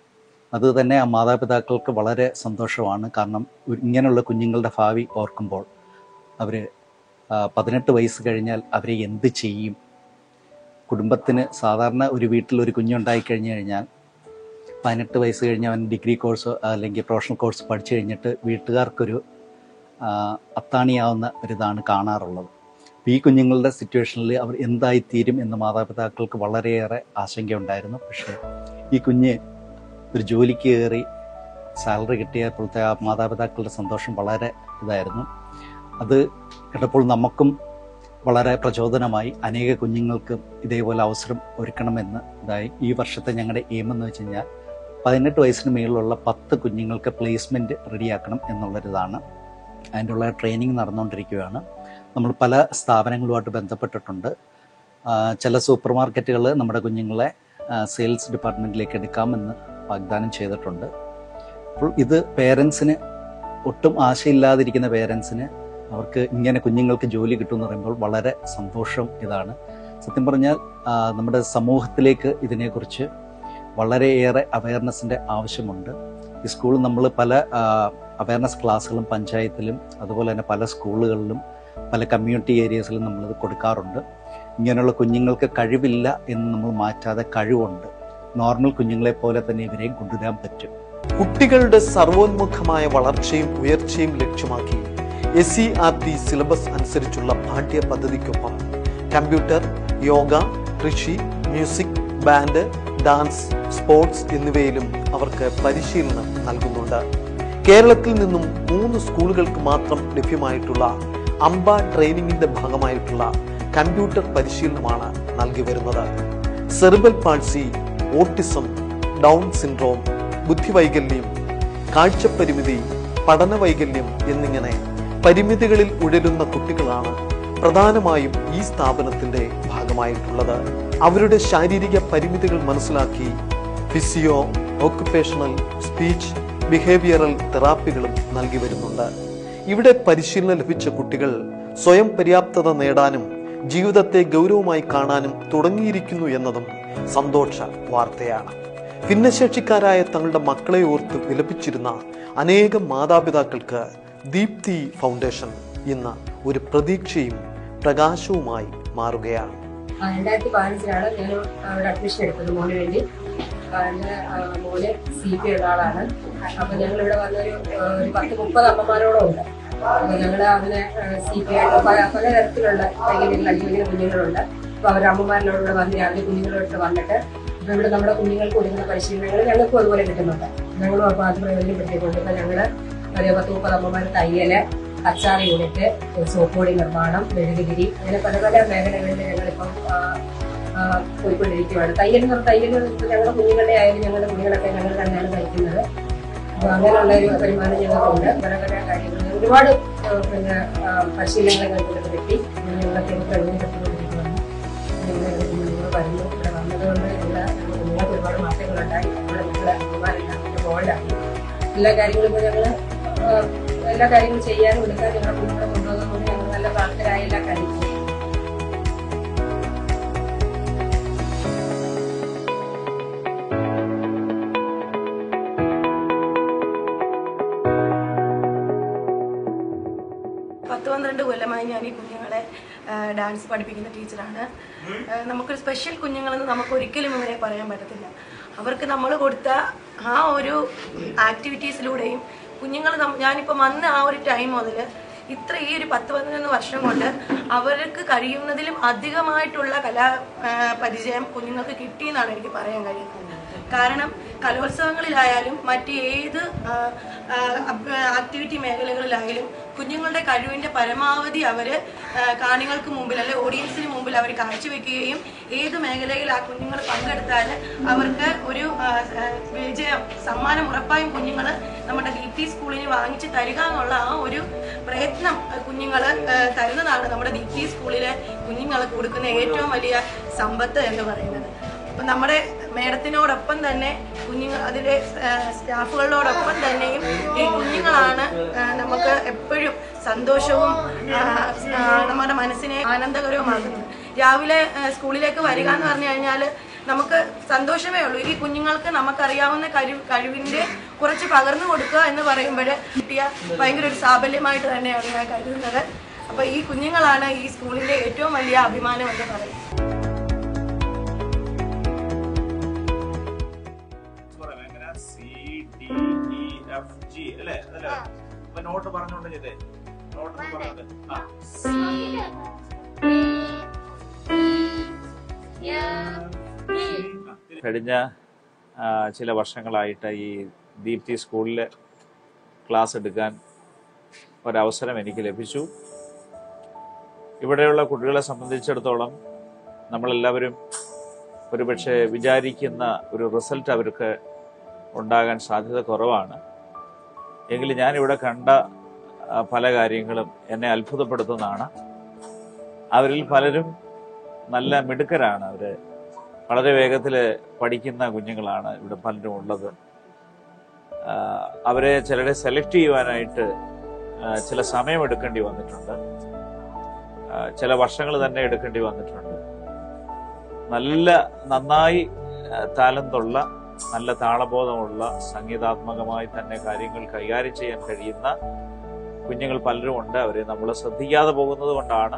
അത് തന്നെ ആ മാതാപിതാക്കൾക്ക് വളരെ സന്തോഷമാണ് കാരണം ഒരു- ഇങ്ങനെയുള്ള കുഞ്ഞുങ്ങളുടെ ഭാവി ഓർക്കുമ്പോൾ അവർ പതിനെട്ട് വയസ്സ് കഴിഞ്ഞാൽ അവരെ എന്ത് ചെയ്യും കുടുംബത്തിന് സാധാരണ ഒരു വീട്ടിൽ ഒരു കുഞ്ഞുണ്ടായി കഴിഞ്ഞു കഴിഞ്ഞാൽ പതിനെട്ട് വയസ്സ് കഴിഞ്ഞ് അവൻ ഡിഗ്രി കോഴ്സ് അല്ലെങ്കിൽ പ്രൊഫഷണൽ കോഴ്സ് പഠിച്ചു കഴിഞ്ഞിട്ട് വീട്ടുകാർക്കൊരു ആ, അത്താണിയാവുന്ന ഒരിതാണ് കാണാറുള്ളത് അപ്പോൾ ഈ കുഞ്ഞുങ്ങളുടെ സിറ്റുവേഷനിൽ അവർ എന്തായിത്തീരും എന്ന് മാതാപിതാക്കൾക്ക് വളരെയേറെ ആശങ്കയുണ്ടായിരുന്നു പക്ഷേ ഈ കുഞ്ഞ് ഒരു ജോലിക്ക് കയറി സാലറി കിട്ടിയപ്പോഴത്തെ ആ മാതാപിതാക്കളുടെ സന്തോഷം വളരെ ഇതായിരുന്നു അത് കേട്ടപ്പോൾ നമുക്കും വളരെ പ്രചോദനമായി അനേക കുഞ്ഞുങ്ങൾക്കും ഇതേപോലെ അവസരം ഒരുക്കണമെന്ന് ഇതായി ഈ വർഷത്തെ ഞങ്ങളുടെ എയിം എന്ന് വെച്ച് കഴിഞ്ഞാൽ പതിനെട്ട് വയസ്സിന് മേളിലുള്ള പത്ത് കുഞ്ഞുങ്ങൾക്ക് പ്ലേസ്മെൻറ്റ് റെഡിയാക്കണം എന്നുള്ളൊരിതാണ് അതിൻ്റെ ഉള്ള ട്രെയിനിങ് നടന്നുകൊണ്ടിരിക്കുകയാണ് നമ്മൾ പല സ്ഥാപനങ്ങളുമായിട്ട് ബന്ധപ്പെട്ടിട്ടുണ്ട് ആ, ചില സൂപ്പർ മാർക്കറ്റുകൾ നമ്മുടെ കുഞ്ഞുങ്ങളെ സെയിൽസ് ഡിപ്പാർട്ട്മെൻറ്റിലേക്ക് എടുക്കാമെന്ന് വാഗ്ദാനം ചെയ്തിട്ടുണ്ട് അപ്പോൾ ഇത് പേരൻസിന് ഒട്ടും ആശയില്ലാതിരിക്കുന്ന പേരൻസിന് അവർക്ക് ഇങ്ങനെ കുഞ്ഞുങ്ങൾക്ക് ജോലി കിട്ടുമെന്ന് പറയുമ്പോൾ വളരെ സന്തോഷം ഇതാണ് സത്യം പറഞ്ഞാൽ ആ, നമ്മുടെ സമൂഹത്തിലേക്ക് ഇതിനെക്കുറിച്ച് വളരെയേറെ അവയർനെസ്സിൻ്റെ ആവശ്യമുണ്ട് ഈ സ്കൂളിൽ നമ്മൾ പല അവയർനെസ് ക്ലാസ്സുകളും പഞ്ചായത്തിലും അതുപോലെ തന്നെ പല സ്കൂളുകളിലും പല കമ്മ്യൂണിറ്റി ഏരിയസിലും നമ്മളിത് കൊടുക്കാറുണ്ട് ഇങ്ങനെയുള്ള കുഞ്ഞുങ്ങൾക്ക് കഴിവില്ല എന്ന് നമ്മൾ മാറ്റാതെ കഴിവുണ്ട് നോർമൽ കുഞ്ഞുങ്ങളെ പോലെ തന്നെ ഇവരെയും കൊണ്ടുവരാൻ പറ്റും കുട്ടികളുടെ സർവോന്മുഖമായ വളർച്ചയും ഉയർച്ചയും ലക്ഷ്യമാക്കി S C R T syllabus അനുസരിച്ചുള്ള പാഠ്യ പദ്ധതിക്കൊപ്പം കമ്പ്യൂട്ടർ യോഗ കൃഷി മ്യൂസിക് ബാൻഡ് ഡാൻസ് സ്പോർട്സ് എന്നിവയിലും അവർക്ക് പരിശീലനം നൽകുന്നുണ്ട് കേരളത്തിൽ നിന്നും മൂന്ന് സ്കൂളുകൾക്ക് മാത്രം ലഭ്യമായിട്ടുള്ള അംബ ട്രെയിനിങ്ങിന്റെ ഭാഗമായിട്ടുള്ള കമ്പ്യൂട്ടർ പരിശീലനമാണ് നൽകി വരുന്നത് cerebral palsy autism down syndrome ബുദ്ധിവൈകല്യം കാഴ്ചപ്പരിമിതി പഠന വൈകല്യം എന്നിങ്ങനെ പരിമിതികളിൽ ഉഴലുന്ന കുട്ടികളാണ് പ്രധാനമായും ഈ സ്ഥാപനത്തിന്റെ ഭാഗമായിട്ടുള്ളത് അവരുടെ ശാരീരിക പരിമിതികൾ മനസ്സിലാക്കി ഫിസിയോ ഓക്കുപേഷണൽ സ്പീച്ച് ബിഹേവിയറൽ തെറാപ്പികളും നൽകി വരുന്നുണ്ട് ഇവിടെ പരിശീലനം ലഭിച്ച കുട്ടികൾ സ്വയം പര്യാപ്തത നേടാനും ജീവിതത്തെ ഗൗരവമായി കാണാനും തുടങ്ങിയിരിക്കുന്നു എന്നതും സന്തോഷ വാർത്തയാണ് ഭിന്നശേഷിക്കാരായ തങ്ങളുടെ മക്കളെ ഓർത്ത് വിലപിച്ചിരുന്ന അനേകം മാതാപിതാക്കൾക്ക് ദീപ്തി ഫൗണ്ടേഷൻ ഇന്ന് ഒരു പ്രതീക്ഷയും പ്രകാശവുമായി മാറുകയാണ് ആ, രണ്ടായിരത്തി പതിനഞ്ചിലാണ് ഞാൻ അവിടെ അഡ്മിഷൻ എടുത്തത് മോന് വേണ്ടി ആ, എൻ്റെ ആ, മോന് സി പി ഉള്ള ആളാണ് അപ്പൊ ഞങ്ങൾ ഇവിടെ വന്നൊരു ആ, ഒരു പത്ത് മുപ്പത് അമ്മമാരോളം ഉണ്ട് അപ്പൊ ഞങ്ങൾ അതിനെ സി പി ആയിട്ട് പല പലതരത്തിലുള്ള വൈകല്യങ്ങൾ അനുഭവിക്കുന്ന കുഞ്ഞുങ്ങളുണ്ട് അപ്പൊ അവരുടെ അമ്മമാരിനോട് ഇവിടെ വന്ന് രാവിലെ കുഞ്ഞുങ്ങളോട് വന്നിട്ട് ഇപ്പൊ ഇവിടെ നമ്മുടെ കുഞ്ഞുങ്ങൾക്ക് കൊടുക്കുന്ന പരിശീലനങ്ങൾ ഞങ്ങൾക്കും അതുപോലെ കിട്ടുന്നുണ്ട് ഞങ്ങളും അപ്പൊ അത് പ്രയോജനപ്പെടുത്തിക്കൊണ്ട് ഇപ്പൊ ഞങ്ങള് ഒരു പത്ത് മുപ്പത് അമ്മമാർ തയ്യല് അച്ചാർ യൂണിറ്റ് സോപ്പ് പൊടി നിർമ്മാണം മെഴുകുതിരി അങ്ങനെ പല പല മേഖലകളിൽ ഞങ്ങളിപ്പം ആ, ആ, പോയിക്കൊണ്ടിരിക്കുകയാണ് തയ്യൽ എന്ന് പറഞ്ഞാൽ തയ്യൽ ഇപ്പൊ ഞങ്ങളുടെ കുഞ്ഞുങ്ങളുടെ ആയാലും ഞങ്ങളുടെ കുഞ്ഞുങ്ങളൊക്കെ ഞങ്ങൾ തന്നെയാണ് തയ്ക്കുന്നത് അപ്പൊ അങ്ങനെയുള്ള ഒരു വരുമാനം ഞങ്ങൾക്കുണ്ട് പല പല കാര്യങ്ങൾ ഒരുപാട് ആ, പിന്നെ ആ, പരിശീലനങ്ങൾ ഞങ്ങൾക്ക് കിട്ടി ഞങ്ങളൊക്കെ പ്രയോജനപ്പെട്ടുകൊണ്ടിരിക്കുകയാണ് ഞങ്ങളുടെ കുഞ്ഞുങ്ങൾ വരുന്നു ഇവിടെ വന്നതുകൊണ്ട് ഞങ്ങൾ ഞങ്ങളുടെ കുഞ്ഞുങ്ങൾക്ക് ഒരുപാട് മാറ്റങ്ങളുണ്ടായി നമ്മുടെ മക്കളെ അമ്മമാരില്ല എൻ്റെ മോളിലാണ് എല്ലാ കാര്യങ്ങളും ഇപ്പോൾ ഞങ്ങൾ എല്ലാ കാര്യങ്ങളും ചെയ്യാനും എടുക്കാൻ ഞങ്ങളുടെ കുഞ്ഞുങ്ങളെ കൊണ്ടുവന്നതുകൊണ്ട് ഞങ്ങൾ നല്ല പ്രാപ്തരായ എല്ലാ കാര്യങ്ങളും പത്ത് പന്ത്രണ്ട് കൊല്ലമായി ഞാൻ ഈ കുഞ്ഞുങ്ങളെ ആ, ഡാൻസ് പഠിപ്പിക്കുന്ന ടീച്ചറാണ് ആ, നമുക്കൊരു സ്പെഷ്യൽ കുഞ്ഞുങ്ങളെന്ന് നമുക്ക് ഒരിക്കലും ഇവരെ പറയാൻ പറ്റത്തില്ല അവർക്ക് നമ്മൾ കൊടുത്ത ആ ഒരു ആക്ടിവിറ്റീസിലൂടെയും കുഞ്ഞുങ്ങൾ ഞാനിപ്പോൾ വന്ന ആ ഒരു ടൈം മുതൽ ഇത്ര ഈ ഒരു പത്ത് പതിനൊന്ന് വർഷം കൊണ്ട് അവർക്ക് കഴിയുന്നതിലും അധികമായിട്ടുള്ള കലാ ആ, പരിചയം കുഞ്ഞുങ്ങൾക്ക് കിട്ടിയെന്നാണ് എനിക്ക് പറയാൻ കഴിയുന്നത് കാരണം കലോത്സവങ്ങളിലായാലും മറ്റ് ഏത് ആക്ടിവിറ്റി മേഖലകളിലായാലും കുഞ്ഞുങ്ങളുടെ കഴിവിന്റെ പരമാവധി അവർ കാണികൾക്ക് മുമ്പിൽ അല്ലെ ഓഡിയൻസിന് മുമ്പിൽ അവർ കാഴ്ചവെക്കുകയും ഏത് മേഖലയിൽ ആ കുഞ്ഞുങ്ങൾ പങ്കെടുത്താൽ അവർക്ക് ഒരു ആ, ആ, വിജയം സമ്മാനം ഉറപ്പായും കുഞ്ഞുങ്ങൾ നമ്മുടെ ഡി പി സ്കൂളിന് വാങ്ങിച്ച് തരിക എന്നുള്ള ആ ഒരു പ്രയത്നം കുഞ്ഞുങ്ങൾ തരുന്നതാണ് നമ്മുടെ ഡി പി സ്കൂളിലെ കുഞ്ഞുങ്ങൾക്ക് കൊടുക്കുന്ന ഏറ്റവും വലിയ സമ്പത്ത് എന്ന് പറയുന്നത് അപ്പം നമ്മുടെ മേഡത്തിനോടൊപ്പം തന്നെ കുഞ്ഞുങ്ങൾ അതിലെ ആ, സ്റ്റാഫുകളോടൊപ്പം തന്നെയും ഈ കുഞ്ഞുങ്ങളാണ് ആ, നമുക്ക് എപ്പോഴും സന്തോഷവും ആ, ആ, നമ്മുടെ മനസ്സിനെ ആനന്ദകരവുമാകുന്നത് രാവിലെ ആ, സ്കൂളിലേക്ക് വരിക എന്ന് പറഞ്ഞു കഴിഞ്ഞാൽ നമുക്ക് സന്തോഷമേ ഉള്ളൂ ഈ കുഞ്ഞുങ്ങൾക്ക് നമുക്കറിയാവുന്ന കഴിവ് കഴിവിന്റെ കുറച്ച് പകർന്നു കൊടുക്കുക എന്ന് പറയുമ്പോൾ കിട്ടിയ ഭയങ്കര ഒരു സാഫല്യമായിട്ട് തന്നെയാണ് ഞാൻ കരുതുന്നത് അപ്പൊ ഈ കുഞ്ഞുങ്ങളാണ് ഈ സ്കൂളിന്റെ ഏറ്റവും വലിയ അഭിമാനം എന്ന് പറയുന്നത് പറയാം എങ്ങനെ C D E F G അല്ലേ അതല്ലേ അപ്പൊ നോട്ട് പറഞ്ഞോണ്ട് ചെയ്തേ നോട്ട് പറഞ്ഞത് ആ കഴിഞ്ഞ ആ, ചില വർഷങ്ങളായിട്ട് ഈ ദീപ്തി സ്കൂളിൽ ക്ലാസ് എടുക്കാൻ ഒരവസരം എനിക്ക് ലഭിച്ചു ഇവിടെയുള്ള കുട്ടികളെ സംബന്ധിച്ചിടത്തോളം നമ്മളെല്ലാവരും ഒരുപക്ഷെ വിചാരിക്കുന്ന ഒരു റിസൾട്ട് അവർക്ക് ഉണ്ടാകാൻ സാധ്യത കുറവാണ് എങ്കിലും ഞാനിവിടെ കണ്ട ആ, പല കാര്യങ്ങളും എന്നെ അത്ഭുതപ്പെടുത്തുന്നതാണ് അവരിൽ പലരും നല്ല മിടുക്കരാണ് അവര് വളരെ വേഗത്തിൽ പഠിക്കുന്ന കുഞ്ഞുങ്ങളാണ് ഇവിടെ പലരും ഉള്ളത് ആ, അവരെ ചിലരെ സെലക്ട് ചെയ്യുവാനായിട്ട് ആ, ചില സമയം എടുക്കേണ്ടി വന്നിട്ടുണ്ട് ആ, ചില വർഷങ്ങൾ തന്നെ എടുക്കേണ്ടി വന്നിട്ടുണ്ട് നല്ല നന്നായി താലന്തുള്ള നല്ല താളബോധമുള്ള സംഗീതാത്മകമായി തന്നെ കാര്യങ്ങൾ കൈകാര്യം ചെയ്യാൻ കഴിയുന്ന കുഞ്ഞുങ്ങൾ പലരും ഉണ്ട് അവരെ നമ്മൾ ശ്രദ്ധിക്കാതെ പോകുന്നത് കൊണ്ടാണ്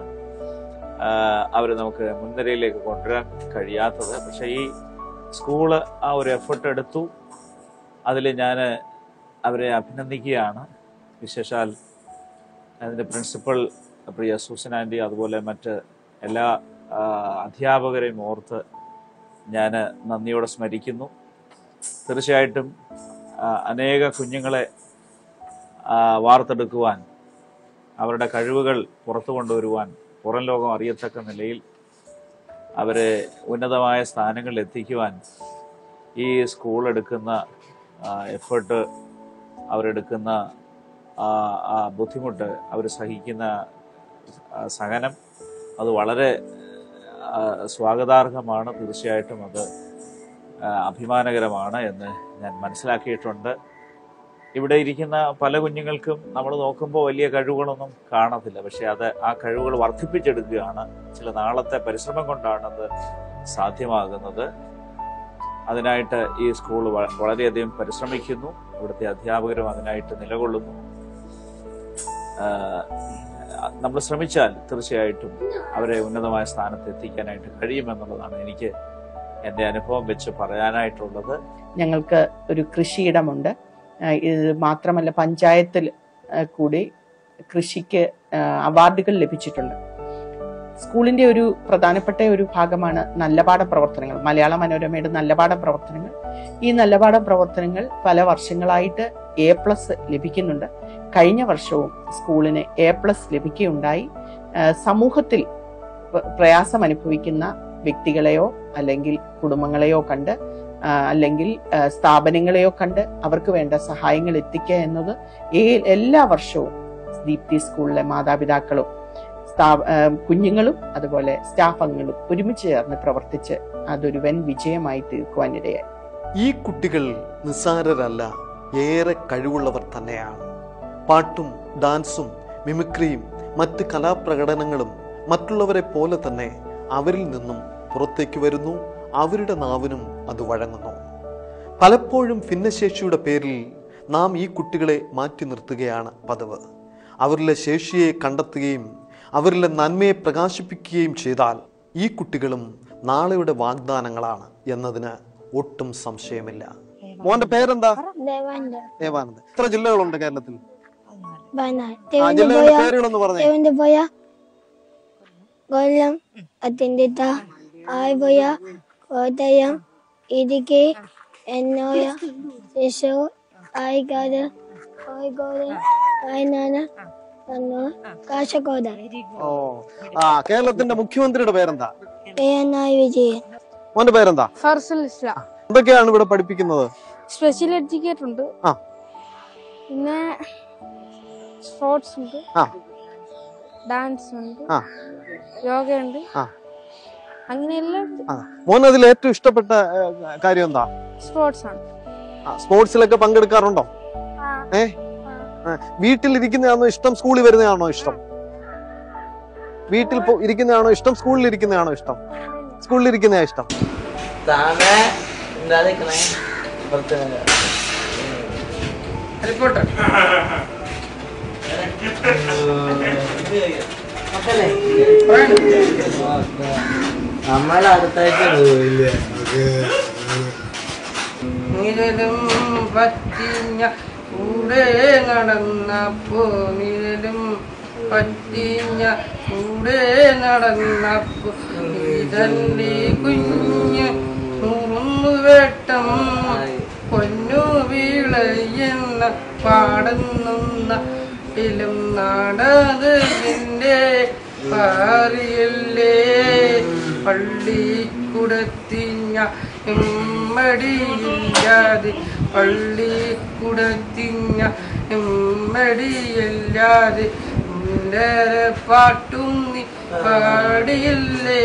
അവർ നമുക്ക് മുൻനിരയിലേക്ക് കൊണ്ടുവരാൻ കഴിയാത്തത് പക്ഷെ ഈ സ്കൂള് ആ ഒരു എഫർട്ട് എടുത്തു അതിൽ ഞാൻ അവരെ അഭിനന്ദിക്കുകയാണ് വിശേഷാൽ അതിൻ്റെ പ്രിൻസിപ്പൽ പ്രിയ സൂസൻ ആൻറ്റി അതുപോലെ മറ്റ് എല്ലാ ആ, അധ്യാപകരെയും ഓർത്ത് ഞാൻ നന്ദിയോടെ സ്മരിക്കുന്നു തീർച്ചയായിട്ടും ആ, അനേക കുഞ്ഞുങ്ങളെ ആ, വാർത്തെടുക്കുവാൻ അവരുടെ കഴിവുകൾ പുറത്തു കൊണ്ടുവരുവാൻ പുറം ലോകം അറിയത്തക്ക നിലയിൽ അവരെ ഉന്നതമായ സ്ഥാനങ്ങളിൽ എത്തിക്കുവാൻ ഈ സ്കൂൾ എടുക്കുന്ന എഫേർട്ട് അവരെടുക്കുന്ന ആ ആ ബുദ്ധിമുട്ട് അവർ സഹിക്കുന്ന ആ, സഹനം അത് വളരെ ആ, സ്വാഗതാർഹമാണ് തീർച്ചയായിട്ടും അത് ആ, അഭിമാനകരമാണ് എന്ന് ഞാൻ മനസ്സിലാക്കിയിട്ടുണ്ട് ഇവിടെ ഇരിക്കുന്ന പല കുഞ്ഞുങ്ങൾക്കും നമ്മൾ നോക്കുമ്പോൾ വലിയ കഴിവുകളൊന്നും കാണത്തില്ല പക്ഷെ അത് ആ കഴിവുകൾ വർദ്ധിപ്പിച്ചെടുക്കുകയാണ് ചില നാളത്തെ പരിശ്രമം കൊണ്ടാണ് അത് സാധ്യമാകുന്നത് അതിനായിട്ട് ഈ സ്കൂൾ വ- വളരെയധികം പരിശ്രമിക്കുന്നു ഇവിടുത്തെ അധ്യാപകരും അതിനായിട്ട് നിലകൊള്ളുന്നു നമ്മൾ ശ്രമിച്ചാൽ തീർച്ചയായിട്ടും അവരെ ഉന്നതമായ സ്ഥാനത്ത് എത്തിക്കാനായിട്ട് കഴിയുമെന്നുള്ളതാണ് എനിക്ക് എൻ്റെ അനുഭവം വെച്ച് പറയാനായിട്ടുള്ളത് ഞങ്ങൾക്ക് ഒരു കൃഷിയിടമുണ്ട് ആ, ഇത് മാത്രമല്ല പഞ്ചായത്തിൽ ആ, കൂടി കൃഷിക്ക് ആ, അവാർഡുകൾ ലഭിച്ചിട്ടുണ്ട് സ്കൂളിന്റെ ഒരു പ്രധാനപ്പെട്ട ഒരു ഭാഗമാണ് നല്ല പാഠ പ്രവർത്തനങ്ങൾ മലയാള മനോരമയുടെ നല്ല പാഠ പ്രവർത്തനങ്ങൾ ഈ നല്ല പാഠ പ്രവർത്തനങ്ങൾ പല വർഷങ്ങളായിട്ട് എ പ്ലസ് ലഭിക്കുന്നുണ്ട് കഴിഞ്ഞ വർഷവും സ്കൂളിന് എ പ്ലസ് ലഭിക്കുകയുണ്ടായി ആ, സമൂഹത്തിൽ പ്ര- പ്രയാസം അനുഭവിക്കുന്ന വ്യക്തികളെയോ അല്ലെങ്കിൽ കുടുംബങ്ങളെയോ കണ്ട് ആ, അല്ലെങ്കിൽ ആ, സ്ഥാപനങ്ങളെയോ കണ്ട് അവർക്ക് വേണ്ട സഹായങ്ങൾ എത്തിക്കുക എന്നത് ഏ- എല്ലാ വർഷവും ദീപ്തി സ്കൂളിലെ മാതാപിതാക്കളും സ്ഥാപ ആ, കുഞ്ഞുങ്ങളും അതുപോലെ സ്റ്റാഫ് അംഗങ്ങളും ഒരുമിച്ച് ചേർന്ന് പ്രവർത്തിച്ച് അതൊരു വൻ വിജയമായി തീർക്കുവാനിടയായി ഈ കുട്ടികൾ നിസ്സാരരല്ല ഏറെ കഴിവുള്ളവർ തന്നെയാണ് പാട്ടും ഡാൻസും മിമിക്രിയും മറ്റ് കലാപ്രകടനങ്ങളും മറ്റുള്ളവരെ പോലെ തന്നെ അവരിൽ നിന്നും പുറത്തേക്ക് വരുന്നു അവരുടെ നാവിനും അത് വഴങ്ങുന്നു പലപ്പോഴും ഭിന്നശേഷിയുടെ പേരിൽ നാം ഈ കുട്ടികളെ മാറ്റി നിർത്തുകയാണ് പതിവ് അവരിലെ ശേഷിയെ കണ്ടെത്തുകയും അവരിലെ നന്മയെ പ്രകാശിപ്പിക്കുകയും ചെയ്താൽ ഈ കുട്ടികളും നാളെയുടെ വാഗ്ദാനങ്ങളാണ് എന്നതിന് ഒട്ടും സംശയമില്ല മോന്റെ പേരെന്താ ദേവാന്റെ ദേവാനന്ദ് എത്ര ജില്ലകളുണ്ട് കേരളത്തിൽ വയനാട് ആ ദേവന്റെ ജില്ലകളുടെ പോയ പേരുകളൊന്ന് പറഞ്ഞേ ദേവന്റെ പോയ കൊല്ലം പത്തനംതിട്ട ആലപ്പുഴ കോട്ടയം ഇടുക്കി എന്നോയ തൃശൂർ ആയിക്കാട് കോഴിക്കോട് വയനാട് കണ്ണൂർ കാസർഗോഡ് ഓ ആ കേരളത്തിന്റെ മുഖ്യമന്ത്രിയുടെ പേരെന്താ പിണറായി വിജയൻ മോന്റെ പേരെന്താ ഫർസൽ ഇസ്ലാം എന്തൊക്കെയാണ് ഇവിടെ പഠിപ്പിക്കുന്നത് സ്പെഷ്യൽ എഡ്യൂക്കേറ്റർ ഉണ്ട് ആ. പിന്നെ സ്പോർട്സ് ഉണ്ട് ആ. ഡാൻസ് ഉണ്ട് ആ. യോഗ ഉണ്ട് ആ. അങ്ങനെയെല്ലാം ആ മോൻ അതിൽ ഏറ്റവും ഇഷ്ടപ്പെട്ട ഏ, കാര്യം എന്താ സ്പോർട്സ് ആണ് ആ, സ്പോർട്സിലൊക്കെ പങ്കെടുക്കാറുണ്ടോ ആ. ഏ ആ, വീട്ടിലിരിക്കുന്നതാണോ ഇഷ്ടം സ്കൂളിൽ വരുന്നതാണോ ഇഷ്ടം വീട്ടിൽ പോ- ഇരിക്കുന്നതാണോ ഇഷ്ടം സ്കൂളിൽ ഇരിക്കുന്നതാണോ ഇഷ്ടം സ്കൂളിൽ ഇരിക്കുന്നതാ ഇഷ്ടം താഴെ ഉണ്ടാതിരിക്കണേ പുറത്ത് നമ്മൾ അടുത്താഴ്ച പോയില്ല നിഴലും പറ്റിഞ്ഞ കൂടെ നടന്നപ്പോ നിഴലും പറ്റിഞ്ഞ കൂടെ നടന്നപ്പോ ഇതല്ലി കുഞ്ഞ് നൂറുന്നു വേട്ടം പൊന്നു വീളയെന്ന പാടുന്ന ഇലും നാടത് നിന്റെ പാറിയല്ലേ പള്ളിക്കുടത്തിഞ്ഞ എമ്മടിയില്ലാതെ പള്ളിക്കുടത്തിഞ്ഞ എമ്മടിയില്ലാതെ നിന്റെ പാട്ടും നീ പാടിയില്ലേ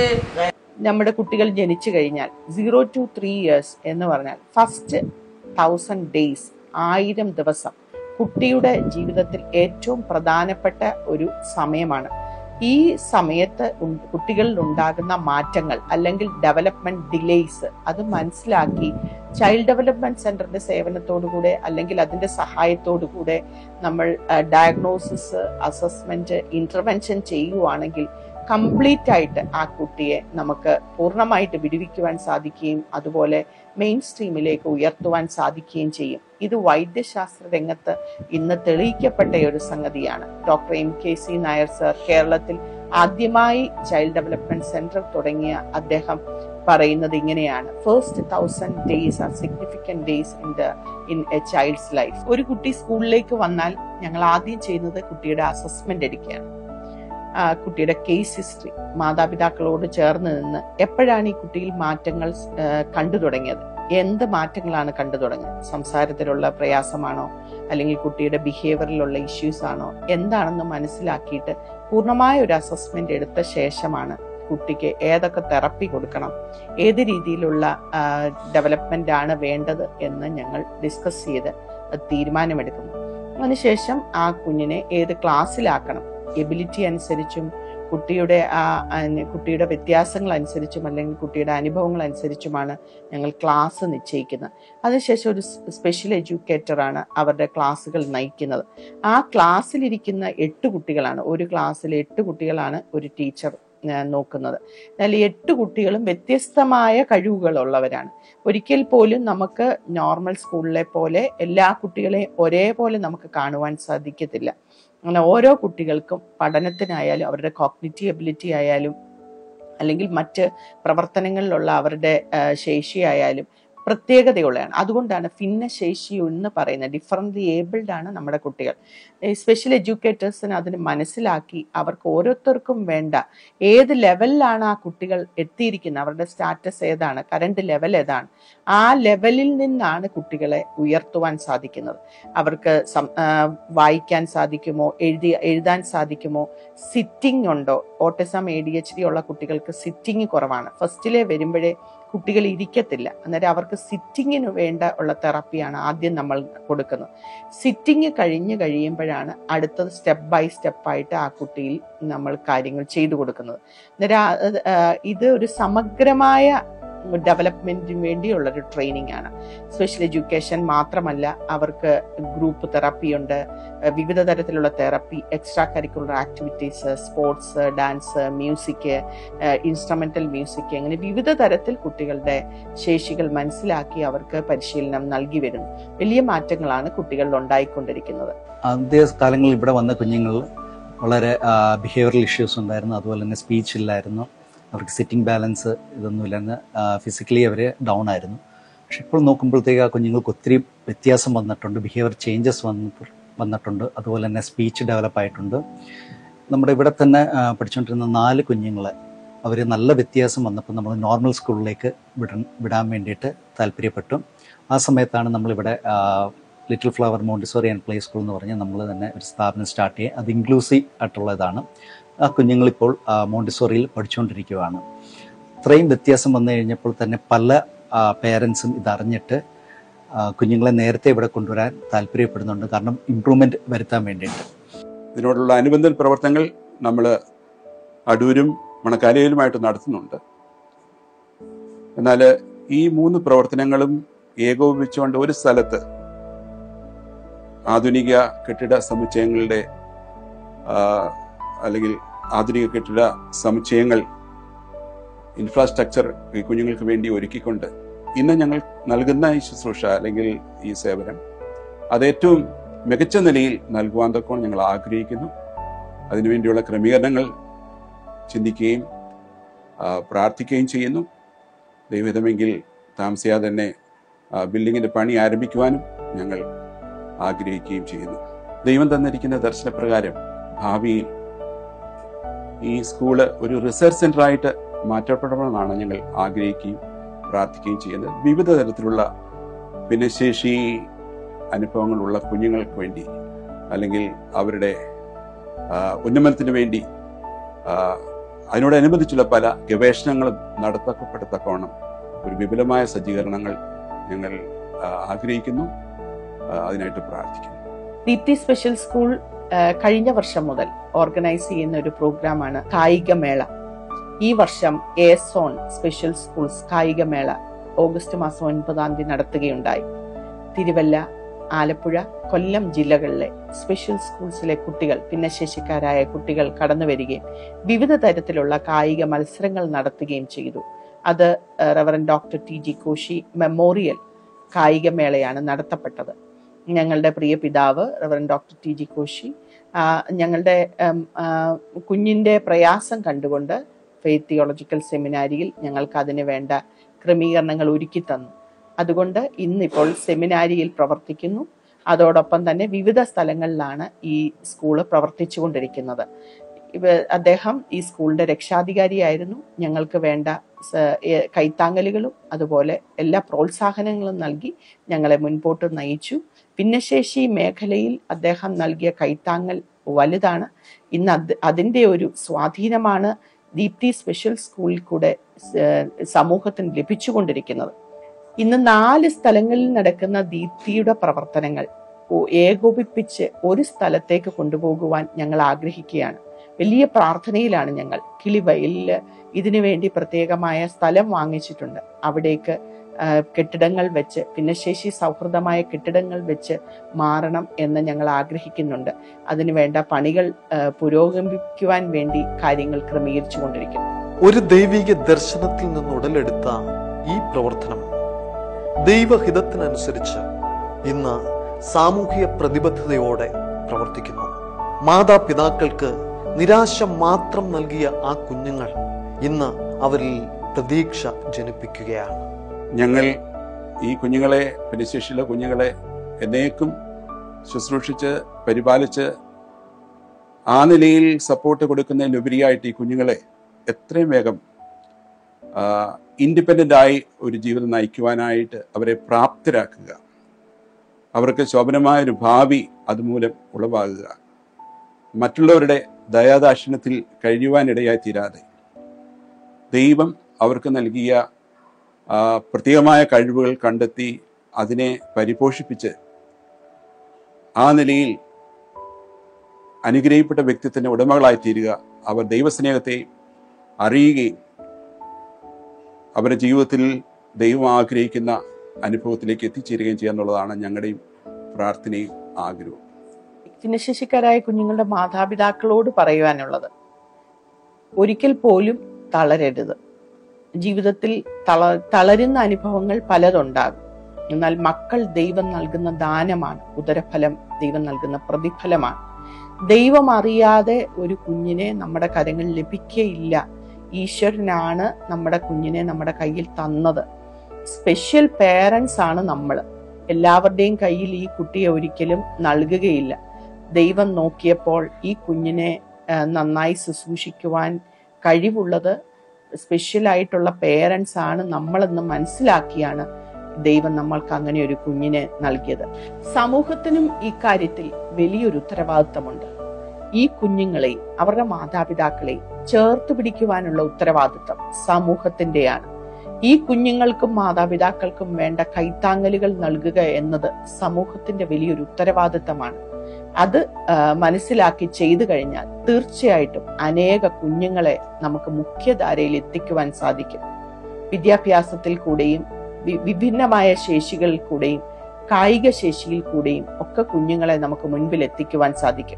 നമ്മുടെ കുട്ടികൾ ജനിച്ചു കഴിഞ്ഞാൽ സീറോ ടു ത്രീ ഇയേഴ്സ് എന്ന് പറഞ്ഞാൽ ഫസ്റ്റ് തൗസൻഡ് ഡേയ്സ് ആയിരം ദിവസം കുട്ടിയുടെ ജീവിതത്തിൽ ഏറ്റവും പ്രധാനപ്പെട്ട ഒരു സമയമാണ് ഈ സമയത്ത് ഉൺ- കുട്ടികളിൽ ഉണ്ടാകുന്ന മാറ്റങ്ങൾ അല്ലെങ്കിൽ ഡെവലപ്മെന്റ് ഡിലേയ്സ് അത് മനസ്സിലാക്കി ചൈൽഡ് ഡെവലപ്മെന്റ് സെന്ററിന്റെ സേവനത്തോടുകൂടെ അല്ലെങ്കിൽ അതിന്റെ സഹായത്തോടുകൂടെ നമ്മൾ ഡയഗ്നോസിസ് അസസ്മെന്റ് ഇന്റർവെൻഷൻ ചെയ്യുവാണെങ്കിൽ കംപ്ലീറ്റ് ആയിട്ട് ആ കുട്ടിയെ നമുക്ക് പൂർണ്ണമായിട്ട് വിടുവിക്കുവാൻ സാധിക്കുകയും അതുപോലെ മെയിൻ സ്ട്രീമിലേക്ക് ഉയർത്തുവാൻ സാധിക്കുകയും ചെയ്യും ഇത് വൈദ്യശാസ്ത്ര രംഗത്ത് ഇന്ന് തെളിയിക്കപ്പെട്ട ഒരു സംഗതിയാണ് doctor M K C Nair sir കേരളത്തിൽ ആദ്യമായി ചൈൽഡ് ഡെവലപ്മെന്റ് സെന്റർ തുടങ്ങിയ അദ്ദേഹം പറയുന്നത് ഇങ്ങനെയാണ് first thousand days are significant days in the in a child's life ഒരു കുട്ടി സ്കൂളിലേക്ക് വന്നാൽ ഞങ്ങൾ ആദ്യം ചെയ്യുന്നത് കുട്ടിയുടെ അസസ്മെന്റ് എടുക്കുകയാണ് ആ, കുട്ടിയുടെ കേസ് ഹിസ്റ്ററി മാതാപിതാക്കളോട് ചേർന്ന് നിന്ന് എപ്പോഴാണ് ഈ കുട്ടിയിൽ മാറ്റങ്ങൾ ആ, കണ്ടു തുടങ്ങിയത് എന്ത് മാറ്റങ്ങളാണ് കണ്ടു തുടങ്ങിയത് സംസാരത്തിലുള്ള പ്രയാസമാണോ അല്ലെങ്കിൽ കുട്ടിയുടെ ബിഹേവിയറിലുള്ള ഇഷ്യൂസ് ആണോ എന്താണെന്ന് മനസ്സിലാക്കിയിട്ട് പൂർണ്ണമായ ഒരു അസസ്മെന്റ് എടുത്ത ശേഷമാണ് കുട്ടിക്ക് ഏതൊക്കെ തെറപ്പി കൊടുക്കണം ഏത് രീതിയിലുള്ള ഡെവലപ്മെന്റ് ആണ് വേണ്ടത് എന്ന് ഞങ്ങൾ ഡിസ്കസ് ചെയ്ത് തീരുമാനമെടുക്കുന്നു അതിനുശേഷം ആ കുഞ്ഞിനെ ഏത് ക്ലാസ്സിലാക്കണം എബിലിറ്റി അനുസരിച്ചും കുട്ടിയുടെ ആ അന് കുട്ടിയുടെ വ്യത്യാസങ്ങൾ അനുസരിച്ചും അല്ലെങ്കിൽ കുട്ടിയുടെ അനുഭവങ്ങൾ അനുസരിച്ചുമാണ് ഞങ്ങൾ ക്ലാസ് നിശ്ചയിക്കുന്നത് അതിനുശേഷം ഒരു സ്പെഷ്യൽ എഡ്യൂക്കേറ്ററാണ് അവരുടെ ക്ലാസ്സുകൾ നയിക്കുന്നത് ആ ക്ലാസ്സിലിരിക്കുന്ന എട്ട് കുട്ടികളാണ് ഒരു ക്ലാസ്സിൽ എട്ട് കുട്ടികളാണ് ഒരു ടീച്ചർ നോക്കുന്നത് എന്നാൽ ഈ എട്ട് കുട്ടികളും വ്യത്യസ്തമായ കഴിവുകളുള്ളവരാണ് ഒരിക്കൽ പോലും നമുക്ക് നോർമൽ സ്കൂളിലെ പോലെ എല്ലാ കുട്ടികളെയും ഒരേപോലെ നമുക്ക് കാണുവാൻ സാധിക്കത്തില്ല അങ്ങനെ ഓരോ കുട്ടികൾക്കും പഠനത്തിനായാലും അവരുടെ കോഗ്നിറ്റീവ് എബിലിറ്റി ആയാലും അല്ലെങ്കിൽ മറ്റ് പ്രവർത്തനങ്ങളിലുള്ള അവരുടെ ആ, ശേഷിയായാലും പ്രത്യേകതയുള്ളതാണ് അതുകൊണ്ടാണ് ഭിന്നശേഷി എന്ന് പറയുന്നത് ഡിഫറൻ്റ്ലി ഏബിൾഡ് ആണ് നമ്മുടെ കുട്ടികൾ സ്പെഷ്യൽ എഡ്യൂക്കേറ്റേഴ്സിന് അതിന് മനസ്സിലാക്കി അവർക്ക് ഓരോരുത്തർക്കും വേണ്ട ഏത് ലെവലിലാണ് ആ കുട്ടികൾ എത്തിയിരിക്കുന്നത് അവരുടെ സ്റ്റാറ്റസ് ഏതാണ് കറണ്ട് ലെവൽ ഏതാണ് ആ ലെവലിൽ നിന്നാണ് കുട്ടികളെ ഉയർത്തുവാൻ സാധിക്കുന്നത് അവർക്ക് സം- ആ, വായിക്കാൻ സാധിക്കുമോ എഴുതി എഴുതാൻ സാധിക്കുമോ സിറ്റിംഗ് ഉണ്ടോ autism A D H D ഉള്ള കുട്ടികൾക്ക് സിറ്റിംഗ് കുറവാണ് ഫസ്റ്റിലെ വരുമ്പോഴേ കുട്ടികൾ ഇരിക്കത്തില്ല അന്നേരം അവർക്ക് സിറ്റിങ്ങിന് വേണ്ട ഉള്ള തെറാപ്പിയാണ് ആദ്യം നമ്മൾ കൊടുക്കുന്നത് സിറ്റിംഗ് കഴിഞ്ഞ് കഴിയുമ്പോഴാണ് അടുത്തത് സ്റ്റെപ്പ് ബൈ സ്റ്റെപ്പായിട്ട് ആ കുട്ടിയിൽ നമ്മൾ കാര്യങ്ങൾ ചെയ്തു കൊടുക്കുന്നത് അന്നേരം ആ- അത്, ആ, ഇത് ഒരു സമഗ്രമായ ഡെവലപ്മെന്റിന് വേണ്ടിയുള്ളൊരു ട്രെയിനിങ് ആണ് സ്പെഷ്യൽ എഡ്യൂക്കേഷൻ മാത്രമല്ല അവർക്ക് ഗ്രൂപ്പ് തെറാപ്പി ഉണ്ട് ഏഹ് വിവിധ തരത്തിലുള്ള therapy extra curricular activities sports dance music instrumental music അങ്ങനെ വിവിധ തരത്തിൽ കുട്ടികളുടെ ശേഷികൾ മനസ്സിലാക്കി അവർക്ക് പരിശീലനം നൽകി വരുന്നു വലിയ മാറ്റങ്ങളാണ് കുട്ടികളിൽ ഉണ്ടായിക്കൊണ്ടിരിക്കുന്നത് ആദ്യ കാലങ്ങളിൽ ഇവിടെ വന്ന കുഞ്ഞുങ്ങൾ വളരെ ബിഹേവിയറൽ ഇഷ്യൂസ് ഉണ്ടായിരുന്നു അതുപോലെ തന്നെ സ്പീച്ച് ഇല്ലായിരുന്നു അവർക്ക് സിറ്റിംഗ് ബാലൻസ് ഇതൊന്നുമില്ലെന്ന് ഫിസിക്കലി അവർ ഡൗൺ ആയിരുന്നു പക്ഷെ ഇപ്പോൾ നോക്കുമ്പോഴത്തേക്ക് ആ കുഞ്ഞുങ്ങൾക്ക് ഒത്തിരി വ്യത്യാസം വന്നിട്ടുണ്ട് ബിഹേവിയർ ചേഞ്ചസ് വന്ന് വന്നിട്ടുണ്ട് അതുപോലെ തന്നെ സ്പീച്ച് ഡെവലപ്പ് ആയിട്ടുണ്ട് നമ്മുടെ ഇവിടെ തന്നെ ആ, പഠിച്ചുകൊണ്ടിരുന്ന നാല് കുഞ്ഞുങ്ങളെ അവർ നല്ല വ്യത്യാസം വന്നപ്പോൾ നമ്മൾ നോർമൽ സ്കൂളിലേക്ക് വിടാൻ വിടാൻ വേണ്ടിയിട്ട് താല്പര്യപ്പെട്ടു ആ സമയത്താണ് നമ്മളിവിടെ ആ, little flower Montessori and play school എന്ന് പറഞ്ഞ് നമ്മൾ തന്നെ ഒരു സ്ഥാപനം സ്റ്റാർട്ട് ചെയ്യുക അത് ഇൻക്ലൂസീവ് ആയിട്ടുള്ളതാണ് ആ കുഞ്ഞുങ്ങളിപ്പോൾ ആ, മോണ്ടിസോറിയിൽ പഠിച്ചുകൊണ്ടിരിക്കുകയാണ് ഇത്രയും വ്യത്യാസം വന്നു കഴിഞ്ഞപ്പോൾ തന്നെ പല പേരൻസും ഇതറിഞ്ഞിട്ട് ആ, കുഞ്ഞുങ്ങളെ നേരത്തെ ഇവിടെ കൊണ്ടുവരാൻ താല്പര്യപ്പെടുന്നുണ്ട് കാരണം ഇമ്പ്രൂവ്മെന്റ് വരുത്താൻ വേണ്ടിയിട്ട് ഇതിനോടുള്ള അനുബന്ധ പ്രവർത്തനങ്ങൾ നമ്മൾ അടൂരും മണക്കാലയിലുമായിട്ട് നടത്തുന്നുണ്ട് എന്നാൽ ഈ മൂന്ന് പ്രവർത്തനങ്ങളും ഏകോപിപ്പിച്ചുകൊണ്ട് ഒരു സ്ഥലത്ത് ആധുനിക കെട്ടിട സമുച്ചയങ്ങളുടെ ആ, അല്ലെങ്കിൽ ആധുനിക കെട്ടിട സമുച്ചയങ്ങൾ ഇൻഫ്രാസ്ട്രക്ചർ ഈ കുഞ്ഞുങ്ങൾക്ക് വേണ്ടി ഒരുക്കിക്കൊണ്ട് ഇന്ന് ഞങ്ങൾ നൽകുന്ന ഈ ശുശ്രൂഷ അല്ലെങ്കിൽ ഈ സേവനം അത് ഏറ്റവും മികച്ച നിലയിൽ നൽകുവാൻ തൊക്കെ ഞങ്ങൾ ആഗ്രഹിക്കുന്നു അതിനുവേണ്ടിയുള്ള ക്രമീകരണങ്ങൾ ചിന്തിക്കുകയും ആ, പ്രാർത്ഥിക്കുകയും ചെയ്യുന്നു ദൈവഹിതമെങ്കിൽ താമസിയാതെ തന്നെ ആ, ബിൽഡിങ്ങിന്റെ പണി ആരംഭിക്കുവാനും ഞങ്ങൾ ആഗ്രഹിക്കുകയും ചെയ്യുന്നു ദൈവം തന്നിരിക്കുന്ന ദർശനപ്രകാരം ഭാവിയിൽ ഈ സ്കൂള് ഒരു റിസർച്ച് സെന്ററായിട്ട് മാറ്റപ്പെടണമെന്നാണ് ഞങ്ങൾ ആഗ്രഹിക്കുകയും പ്രാർത്ഥിക്കുകയും ചെയ്യുന്നത് വിവിധ തരത്തിലുള്ള ഭിന്നശേഷി അനുഭവങ്ങളുള്ള കുഞ്ഞുങ്ങൾക്ക് വേണ്ടി അല്ലെങ്കിൽ അവരുടെ ആ, ഉന്നമനത്തിന് വേണ്ടി ആ, അതിനോടനുബന്ധിച്ചുള്ള പല ഗവേഷണങ്ങളും നടത്തപ്പെടത്തക്കവണ്ണം ഒരു വിപുലമായ സജ്ജീകരണങ്ങൾ ഞങ്ങൾ ആ, ആഗ്രഹിക്കുന്നു ആ, അതിനായിട്ട് പ്രാർത്ഥിക്കുന്നു ദീപ്തി സ്പെഷ്യൽ സ്കൂൾ ആ, കഴിഞ്ഞ വർഷം മുതൽ ഓർഗനൈസ് ചെയ്യുന്ന ഒരു പ്രോഗ്രാമാണ് കായികമേള ഈ വർഷം എ സോൺ സ്പെഷ്യൽ സ്കൂൾസ് കായികമേള ഓഗസ്റ്റ് മാസം ഒൻപതാം തീയതി നടത്തുകയുണ്ടായി തിരുവല്ല ആലപ്പുഴ കൊല്ലം ജില്ലകളിലെ സ്പെഷ്യൽ സ്കൂൾസിലെ കുട്ടികൾ ഭിന്നശേഷിക്കാരായ കുട്ടികൾ കടന്നു വരികയും വിവിധ തരത്തിലുള്ള കായിക മത്സരങ്ങൾ നടത്തുകയും ചെയ്തു അത് reverend doctor T G Koshy memorial കായികമേളയാണ് നടത്തപ്പെട്ടത് ഞങ്ങളുടെ പ്രിയ പിതാവ് reverend doctor T G Koshy ആ, ഞങ്ങളുടെ ഉം, ആ, കുഞ്ഞിന്റെ പ്രയാസം കണ്ടുകൊണ്ട് ഫെയ്ത്ത് തിയോളജിക്കൽ സെമിനാരിയിൽ ഞങ്ങൾക്ക് അതിന് വേണ്ട ക്രമീകരണങ്ങൾ ഒരുക്കി തന്നു അതുകൊണ്ട് ഇന്നിപ്പോൾ സെമിനാരിയിൽ പ്രവർത്തിക്കുന്നു അതോടൊപ്പം തന്നെ വിവിധ സ്ഥലങ്ങളിലാണ് ഈ സ്കൂള് പ്രവർത്തിച്ചുകൊണ്ടിരിക്കുന്നത് ഇവ അദ്ദേഹം ഈ സ്കൂളിന്റെ രക്ഷാധികാരിയായിരുന്നു ഞങ്ങൾക്ക് വേണ്ട സ- ഏ- കൈത്താങ്ങലുകളും അതുപോലെ എല്ലാ പ്രോത്സാഹനങ്ങളും നൽകി ഞങ്ങളെ മുൻപോട്ട് നയിച്ചു ഭിന്നശേഷി മേഖലയിൽ അദ്ദേഹം നൽകിയ കൈത്താങ്ങൽ വലുതാണ് ഇന്ന് അത് അതിന്റെ ഒരു സ്വാധീനമാണ് ദീപ്തി സ്പെഷ്യൽ സ്കൂളിൽ കൂടെ സ- സമൂഹത്തിന് ലഭിച്ചുകൊണ്ടിരിക്കുന്നത് ഇന്ന് നാല് സ്ഥലങ്ങളിൽ നടക്കുന്ന ദീപ്തിയുടെ പ്രവർത്തനങ്ങൾ ഓ- ഏകോപിപ്പിച്ച് ഒരു സ്ഥലത്തേക്ക് കൊണ്ടുപോകുവാൻ ഞങ്ങൾ ആഗ്രഹിക്കുകയാണ് വലിയ പ്രാർത്ഥനയിലാണ് ഞങ്ങൾ കിളിവയലില് ഇതിനു വേണ്ടി പ്രത്യേകമായ സ്ഥലം വാങ്ങിച്ചിട്ടുണ്ട് അവിടേക്ക് ആ, കെട്ടിടങ്ങൾ വെച്ച് ഭിന്നശേഷി സൗഹൃദമായ കെട്ടിടങ്ങൾ വെച്ച് മാറണം എന്ന് ഞങ്ങൾ ആഗ്രഹിക്കുന്നുണ്ട് അതിനുവേണ്ട പണികൾ ആ, പുരോഗമിക്കുവാൻ വേണ്ടി കാര്യങ്ങൾ ക്രമീകരിച്ചു കൊണ്ടിരിക്കുന്നു ഒരു ദൈവിക ദർശനത്തിൽ നിന്ന് ഉടലെടുത്ത ഈ പ്രവർത്തനം ദൈവഹിതത്തിനനുസരിച്ച് ഇന്ന് സാമൂഹിക പ്രതിബദ്ധതയോടെ പ്രവർത്തിക്കുന്നു മാതാപിതാക്കൾക്ക് നിരാശ മാത്രം നൽകിയ ആ കുഞ്ഞുങ്ങൾ ഇന്ന് അവരിൽ പ്രതീക്ഷ ജനിപ്പിക്കുകയാണ് ഞങ്ങൾ ഈ കുഞ്ഞുങ്ങളെ ഭിന്നശേഷിയുള്ള കുഞ്ഞുങ്ങളെ എന്നേക്കും ശുശ്രൂഷിച്ച് പരിപാലിച്ച് ആ നിലയിൽ സപ്പോർട്ട് കൊടുക്കുന്നതിലുപരിയായിട്ട് ഈ കുഞ്ഞുങ്ങളെ എത്രയും വേഗം ഇൻഡിപെൻഡൻ്റ് ആയി ഒരു ജീവിതം നയിക്കുവാനായിട്ട് അവരെ പ്രാപ്തരാക്കുക അവർക്ക് ശോഭനമായൊരു ഭാവി അതുമൂലം ഉളവാകുക മറ്റുള്ളവരുടെ ദയാദാക്ഷിണ്യത്തിൽ കഴിയുവാനിടയായി തീരാതെ ദൈവം അവർക്ക് നൽകിയ ആ, പ്രത്യേകമായ കഴിവുകൾ കണ്ടെത്തി അതിനെ പരിപോഷിപ്പിച്ച് ആ നിലയിൽ അനുഗ്രഹിക്കപ്പെട്ട വ്യക്തിത്വത്തിന്റെ ഉടമകളായി തീരുക അവർ ദൈവസ്നേഹത്തെ അറിയുകയും അവരുടെ ജീവിതത്തിൽ ദൈവം ആഗ്രഹിക്കുന്ന അനുഭവത്തിലേക്ക് എത്തിച്ചേരുകയും ചെയ്യുക എന്നുള്ളതാണ് ഞങ്ങളുടെയും പ്രാർത്ഥനയും ആഗ്രഹവും ഭിന്നശേഷിക്കാരായ കുഞ്ഞുങ്ങളുടെ മാതാപിതാക്കളോട് പറയുവാനുള്ളത് ഒരിക്കൽ പോലും തളരരുത് ജീവിതത്തിൽ തള തളരുന്ന അനുഭവങ്ങൾ പലതുണ്ടാകും എന്നാൽ മക്കൾ ദൈവം നൽകുന്ന ദാനമാണ് ഉദരഫലം ദൈവം നൽകുന്ന പ്രതിഫലമാണ് ദൈവം അറിയാതെ ഒരു കുഞ്ഞിനെ നമ്മുടെ കരങ്ങളിൽ ലഭിക്കയില്ല ഈശ്വരനാണ് നമ്മുടെ കുഞ്ഞിനെ നമ്മുടെ കയ്യിൽ തന്നത് സ്പെഷ്യൽ പേരൻസ് ആണ് നമ്മൾ എല്ലാവരുടെയും കയ്യിൽ ഈ കുട്ടിയെ ഒരിക്കലും നൽകുകയില്ല ദൈവം നോക്കിയപ്പോൾ ഈ കുഞ്ഞിനെ ആ, നന്നായി ശുശ്രൂഷിക്കുവാൻ കഴിവുള്ളത് സ്പെഷ്യൽ ആയിട്ടുള്ള പേരൻസ് ആണ് നമ്മളെന്ന് മനസ്സിലാക്കിയാണ് ദൈവം നമ്മൾക്ക് അങ്ങനെ ഒരു കുഞ്ഞിനെ നൽകിയത് സമൂഹത്തിനും ഈ കാര്യത്തിൽ വലിയൊരു ഉത്തരവാദിത്തമുണ്ട് ഈ കുഞ്ഞുങ്ങളെ അവരുടെ മാതാപിതാക്കളെ ചേർത്ത് പിടിക്കുവാനുള്ള ഉത്തരവാദിത്തം സമൂഹത്തിന്റെയാണ് ഈ കുഞ്ഞുങ്ങൾക്കും മാതാപിതാക്കൾക്കും വേണ്ട കൈത്താങ്ങലുകൾ നൽകുക എന്നത് സമൂഹത്തിന്റെ വലിയൊരു ഉത്തരവാദിത്തമാണ് അത് ആ, മനസ്സിലാക്കി ചെയ്തു കഴിഞ്ഞാൽ തീർച്ചയായിട്ടും അനേക കുഞ്ഞുങ്ങളെ നമുക്ക് മുഖ്യധാരയിൽ എത്തിക്കുവാൻ സാധിക്കും വിദ്യാഭ്യാസത്തിൽ കൂടെയും വി- വിഭിന്നമായ ശേഷികളിൽ കൂടെയും കായിക ശേഷിയിൽ കൂടെയും ഒക്കെ കുഞ്ഞുങ്ങളെ നമുക്ക് മുൻപിൽ എത്തിക്കുവാൻ സാധിക്കും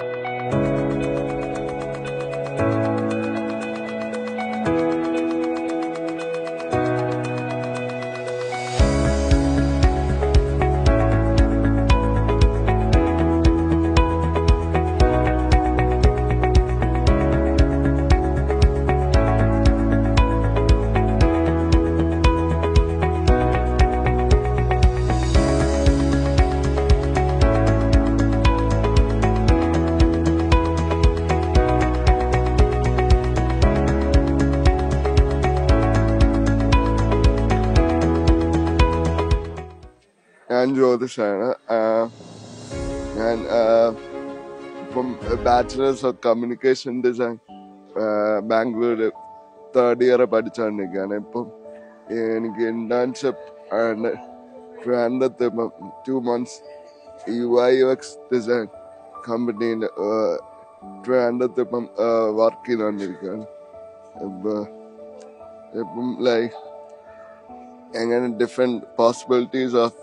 ഞാൻ ജ്യോതിഷാണ് ആഹ് ഞാൻ ഇപ്പം bachelors of communication design Bangalore third year പഠിച്ചുകൊണ്ടിരിക്കുകയാണ് ഇപ്പം എനിക്ക് ഇന്റേൺഷിപ്പ് ആണ് ട്രിവാൻഡ്രത്ത് ഇപ്പം two months U I U X design കമ്പനിയിൽ ട്രിവാൻഡ്രത്ത് ഇപ്പം വർക്ക് ചെയ്തുകൊണ്ടിരിക്കുകയാണ് ഇപ്പം ഇപ്പം ലൈക്ക് എങ്ങനെ ഡിഫറെൻറ്റ് പോസിബിലിറ്റീസ് ഓഫ്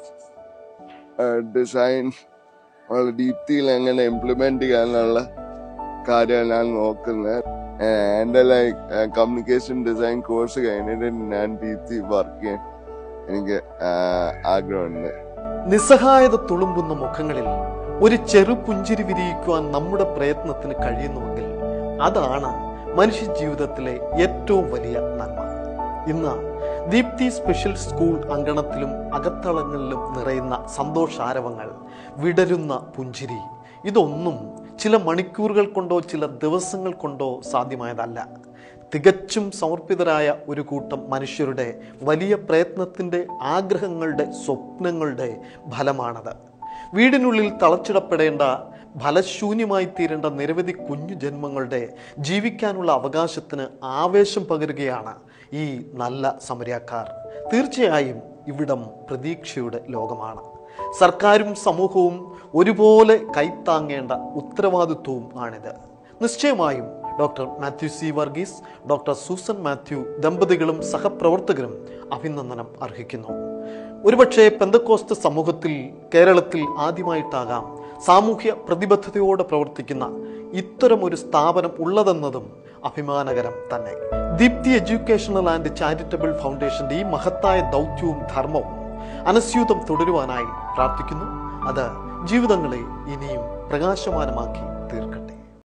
ഡിസൈൻ വളരെ ഡീപ്തിയിൽ എങ്ങനെ ഇംപ്ലിമെന്റ് ചെയ്യാനുള്ള കാര്യമാണ് ഞാൻ നോക്കുന്നത് എൻ്റെ ലൈക്ക് കമ്മ്യൂണിക്കേഷൻ ഡിസൈൻ കോഴ്സ് കഴിഞ്ഞിട്ട് ഞാൻ ഡീപ്തി വർക്ക് ചെയ്യാൻ എനിക്ക് ആഹ് ആഗ്രഹമുണ്ട് നിസ്സഹായത തുളുമ്പുന്ന മുഖങ്ങളിൽ ഒരു ചെറു പുഞ്ചിരി വിരിയിക്കുവാൻ നമ്മുടെ പ്രയത്നത്തിന് കഴിയുന്നുവെങ്കിൽ അതാണ് മനുഷ്യ ജീവിതത്തിലെ ഏറ്റവും വലിയ നന്മ ഇന്ന് ദീപ്തി സ്പെഷ്യൽ സ്കൂൾ അങ്കണത്തിലും അകത്തളങ്ങളിലും നിറയുന്ന സന്തോഷാരവങ്ങൾ വിടരുന്ന പുഞ്ചിരി ഇതൊന്നും ചില മണിക്കൂറുകൾ കൊണ്ടോ ചില ദിവസങ്ങൾ കൊണ്ടോ സാധ്യമായതല്ല തികച്ചും സമർപ്പിതരായ ഒരു കൂട്ടം മനുഷ്യരുടെ വലിയ പ്രയത്നത്തിൻ്റെ ആഗ്രഹങ്ങളുടെ സ്വപ്നങ്ങളുടെ ഫലമാണത് വീടിനുള്ളിൽ തളച്ചിടപ്പെടേണ്ട ഫലശൂന്യമായി തീരേണ്ട നിരവധി കുഞ്ഞു ജന്മങ്ങളുടെ ജീവിക്കാനുള്ള അവകാശത്തിന് ആവേശം പകരുകയാണ് ഈ നല്ല സമരക്കാർ തീർച്ചയായും ഇവിടം പ്രതീക്ഷയുടെ ലോകമാണ് സർക്കാരും സമൂഹവും ഒരുപോലെ കൈത്താങ്ങേണ്ട ഉത്തരവാദിത്വവും ആണിത് നിശ്ചയമായും doctor Mathew C Varghese doctor Susan Mathew ദമ്പതികളും സഹപ്രവർത്തകരും അഭിനന്ദനം അർഹിക്കുന്നു ഒരുപക്ഷെ പെന്തക്കോസ്ത് സമൂഹത്തിൽ കേരളത്തിൽ ആദ്യമായിട്ടാകാം സാമൂഹ്യ പ്രതിബദ്ധതയോടെ പ്രവർത്തിക്കുന്ന ഇത്തരമൊരു സ്ഥാപനം ഉള്ളതെന്നതും അഭിമാനകരം തന്നെ ദീപ്തി എഡ്യൂക്കേഷണൽ ആൻഡ് ചാരിറ്റബിൾ ഫൗണ്ടേഷന്റെ ഈ മഹത്തായ ദൗത്യവും ധർമ്മവും അനസ്യൂതം തുടരുവാനായി പ്രാർത്ഥിക്കുന്നു അത് ജീവിതങ്ങളെ ഇനിയും പ്രകാശമാനമാക്കി തീർക്കണം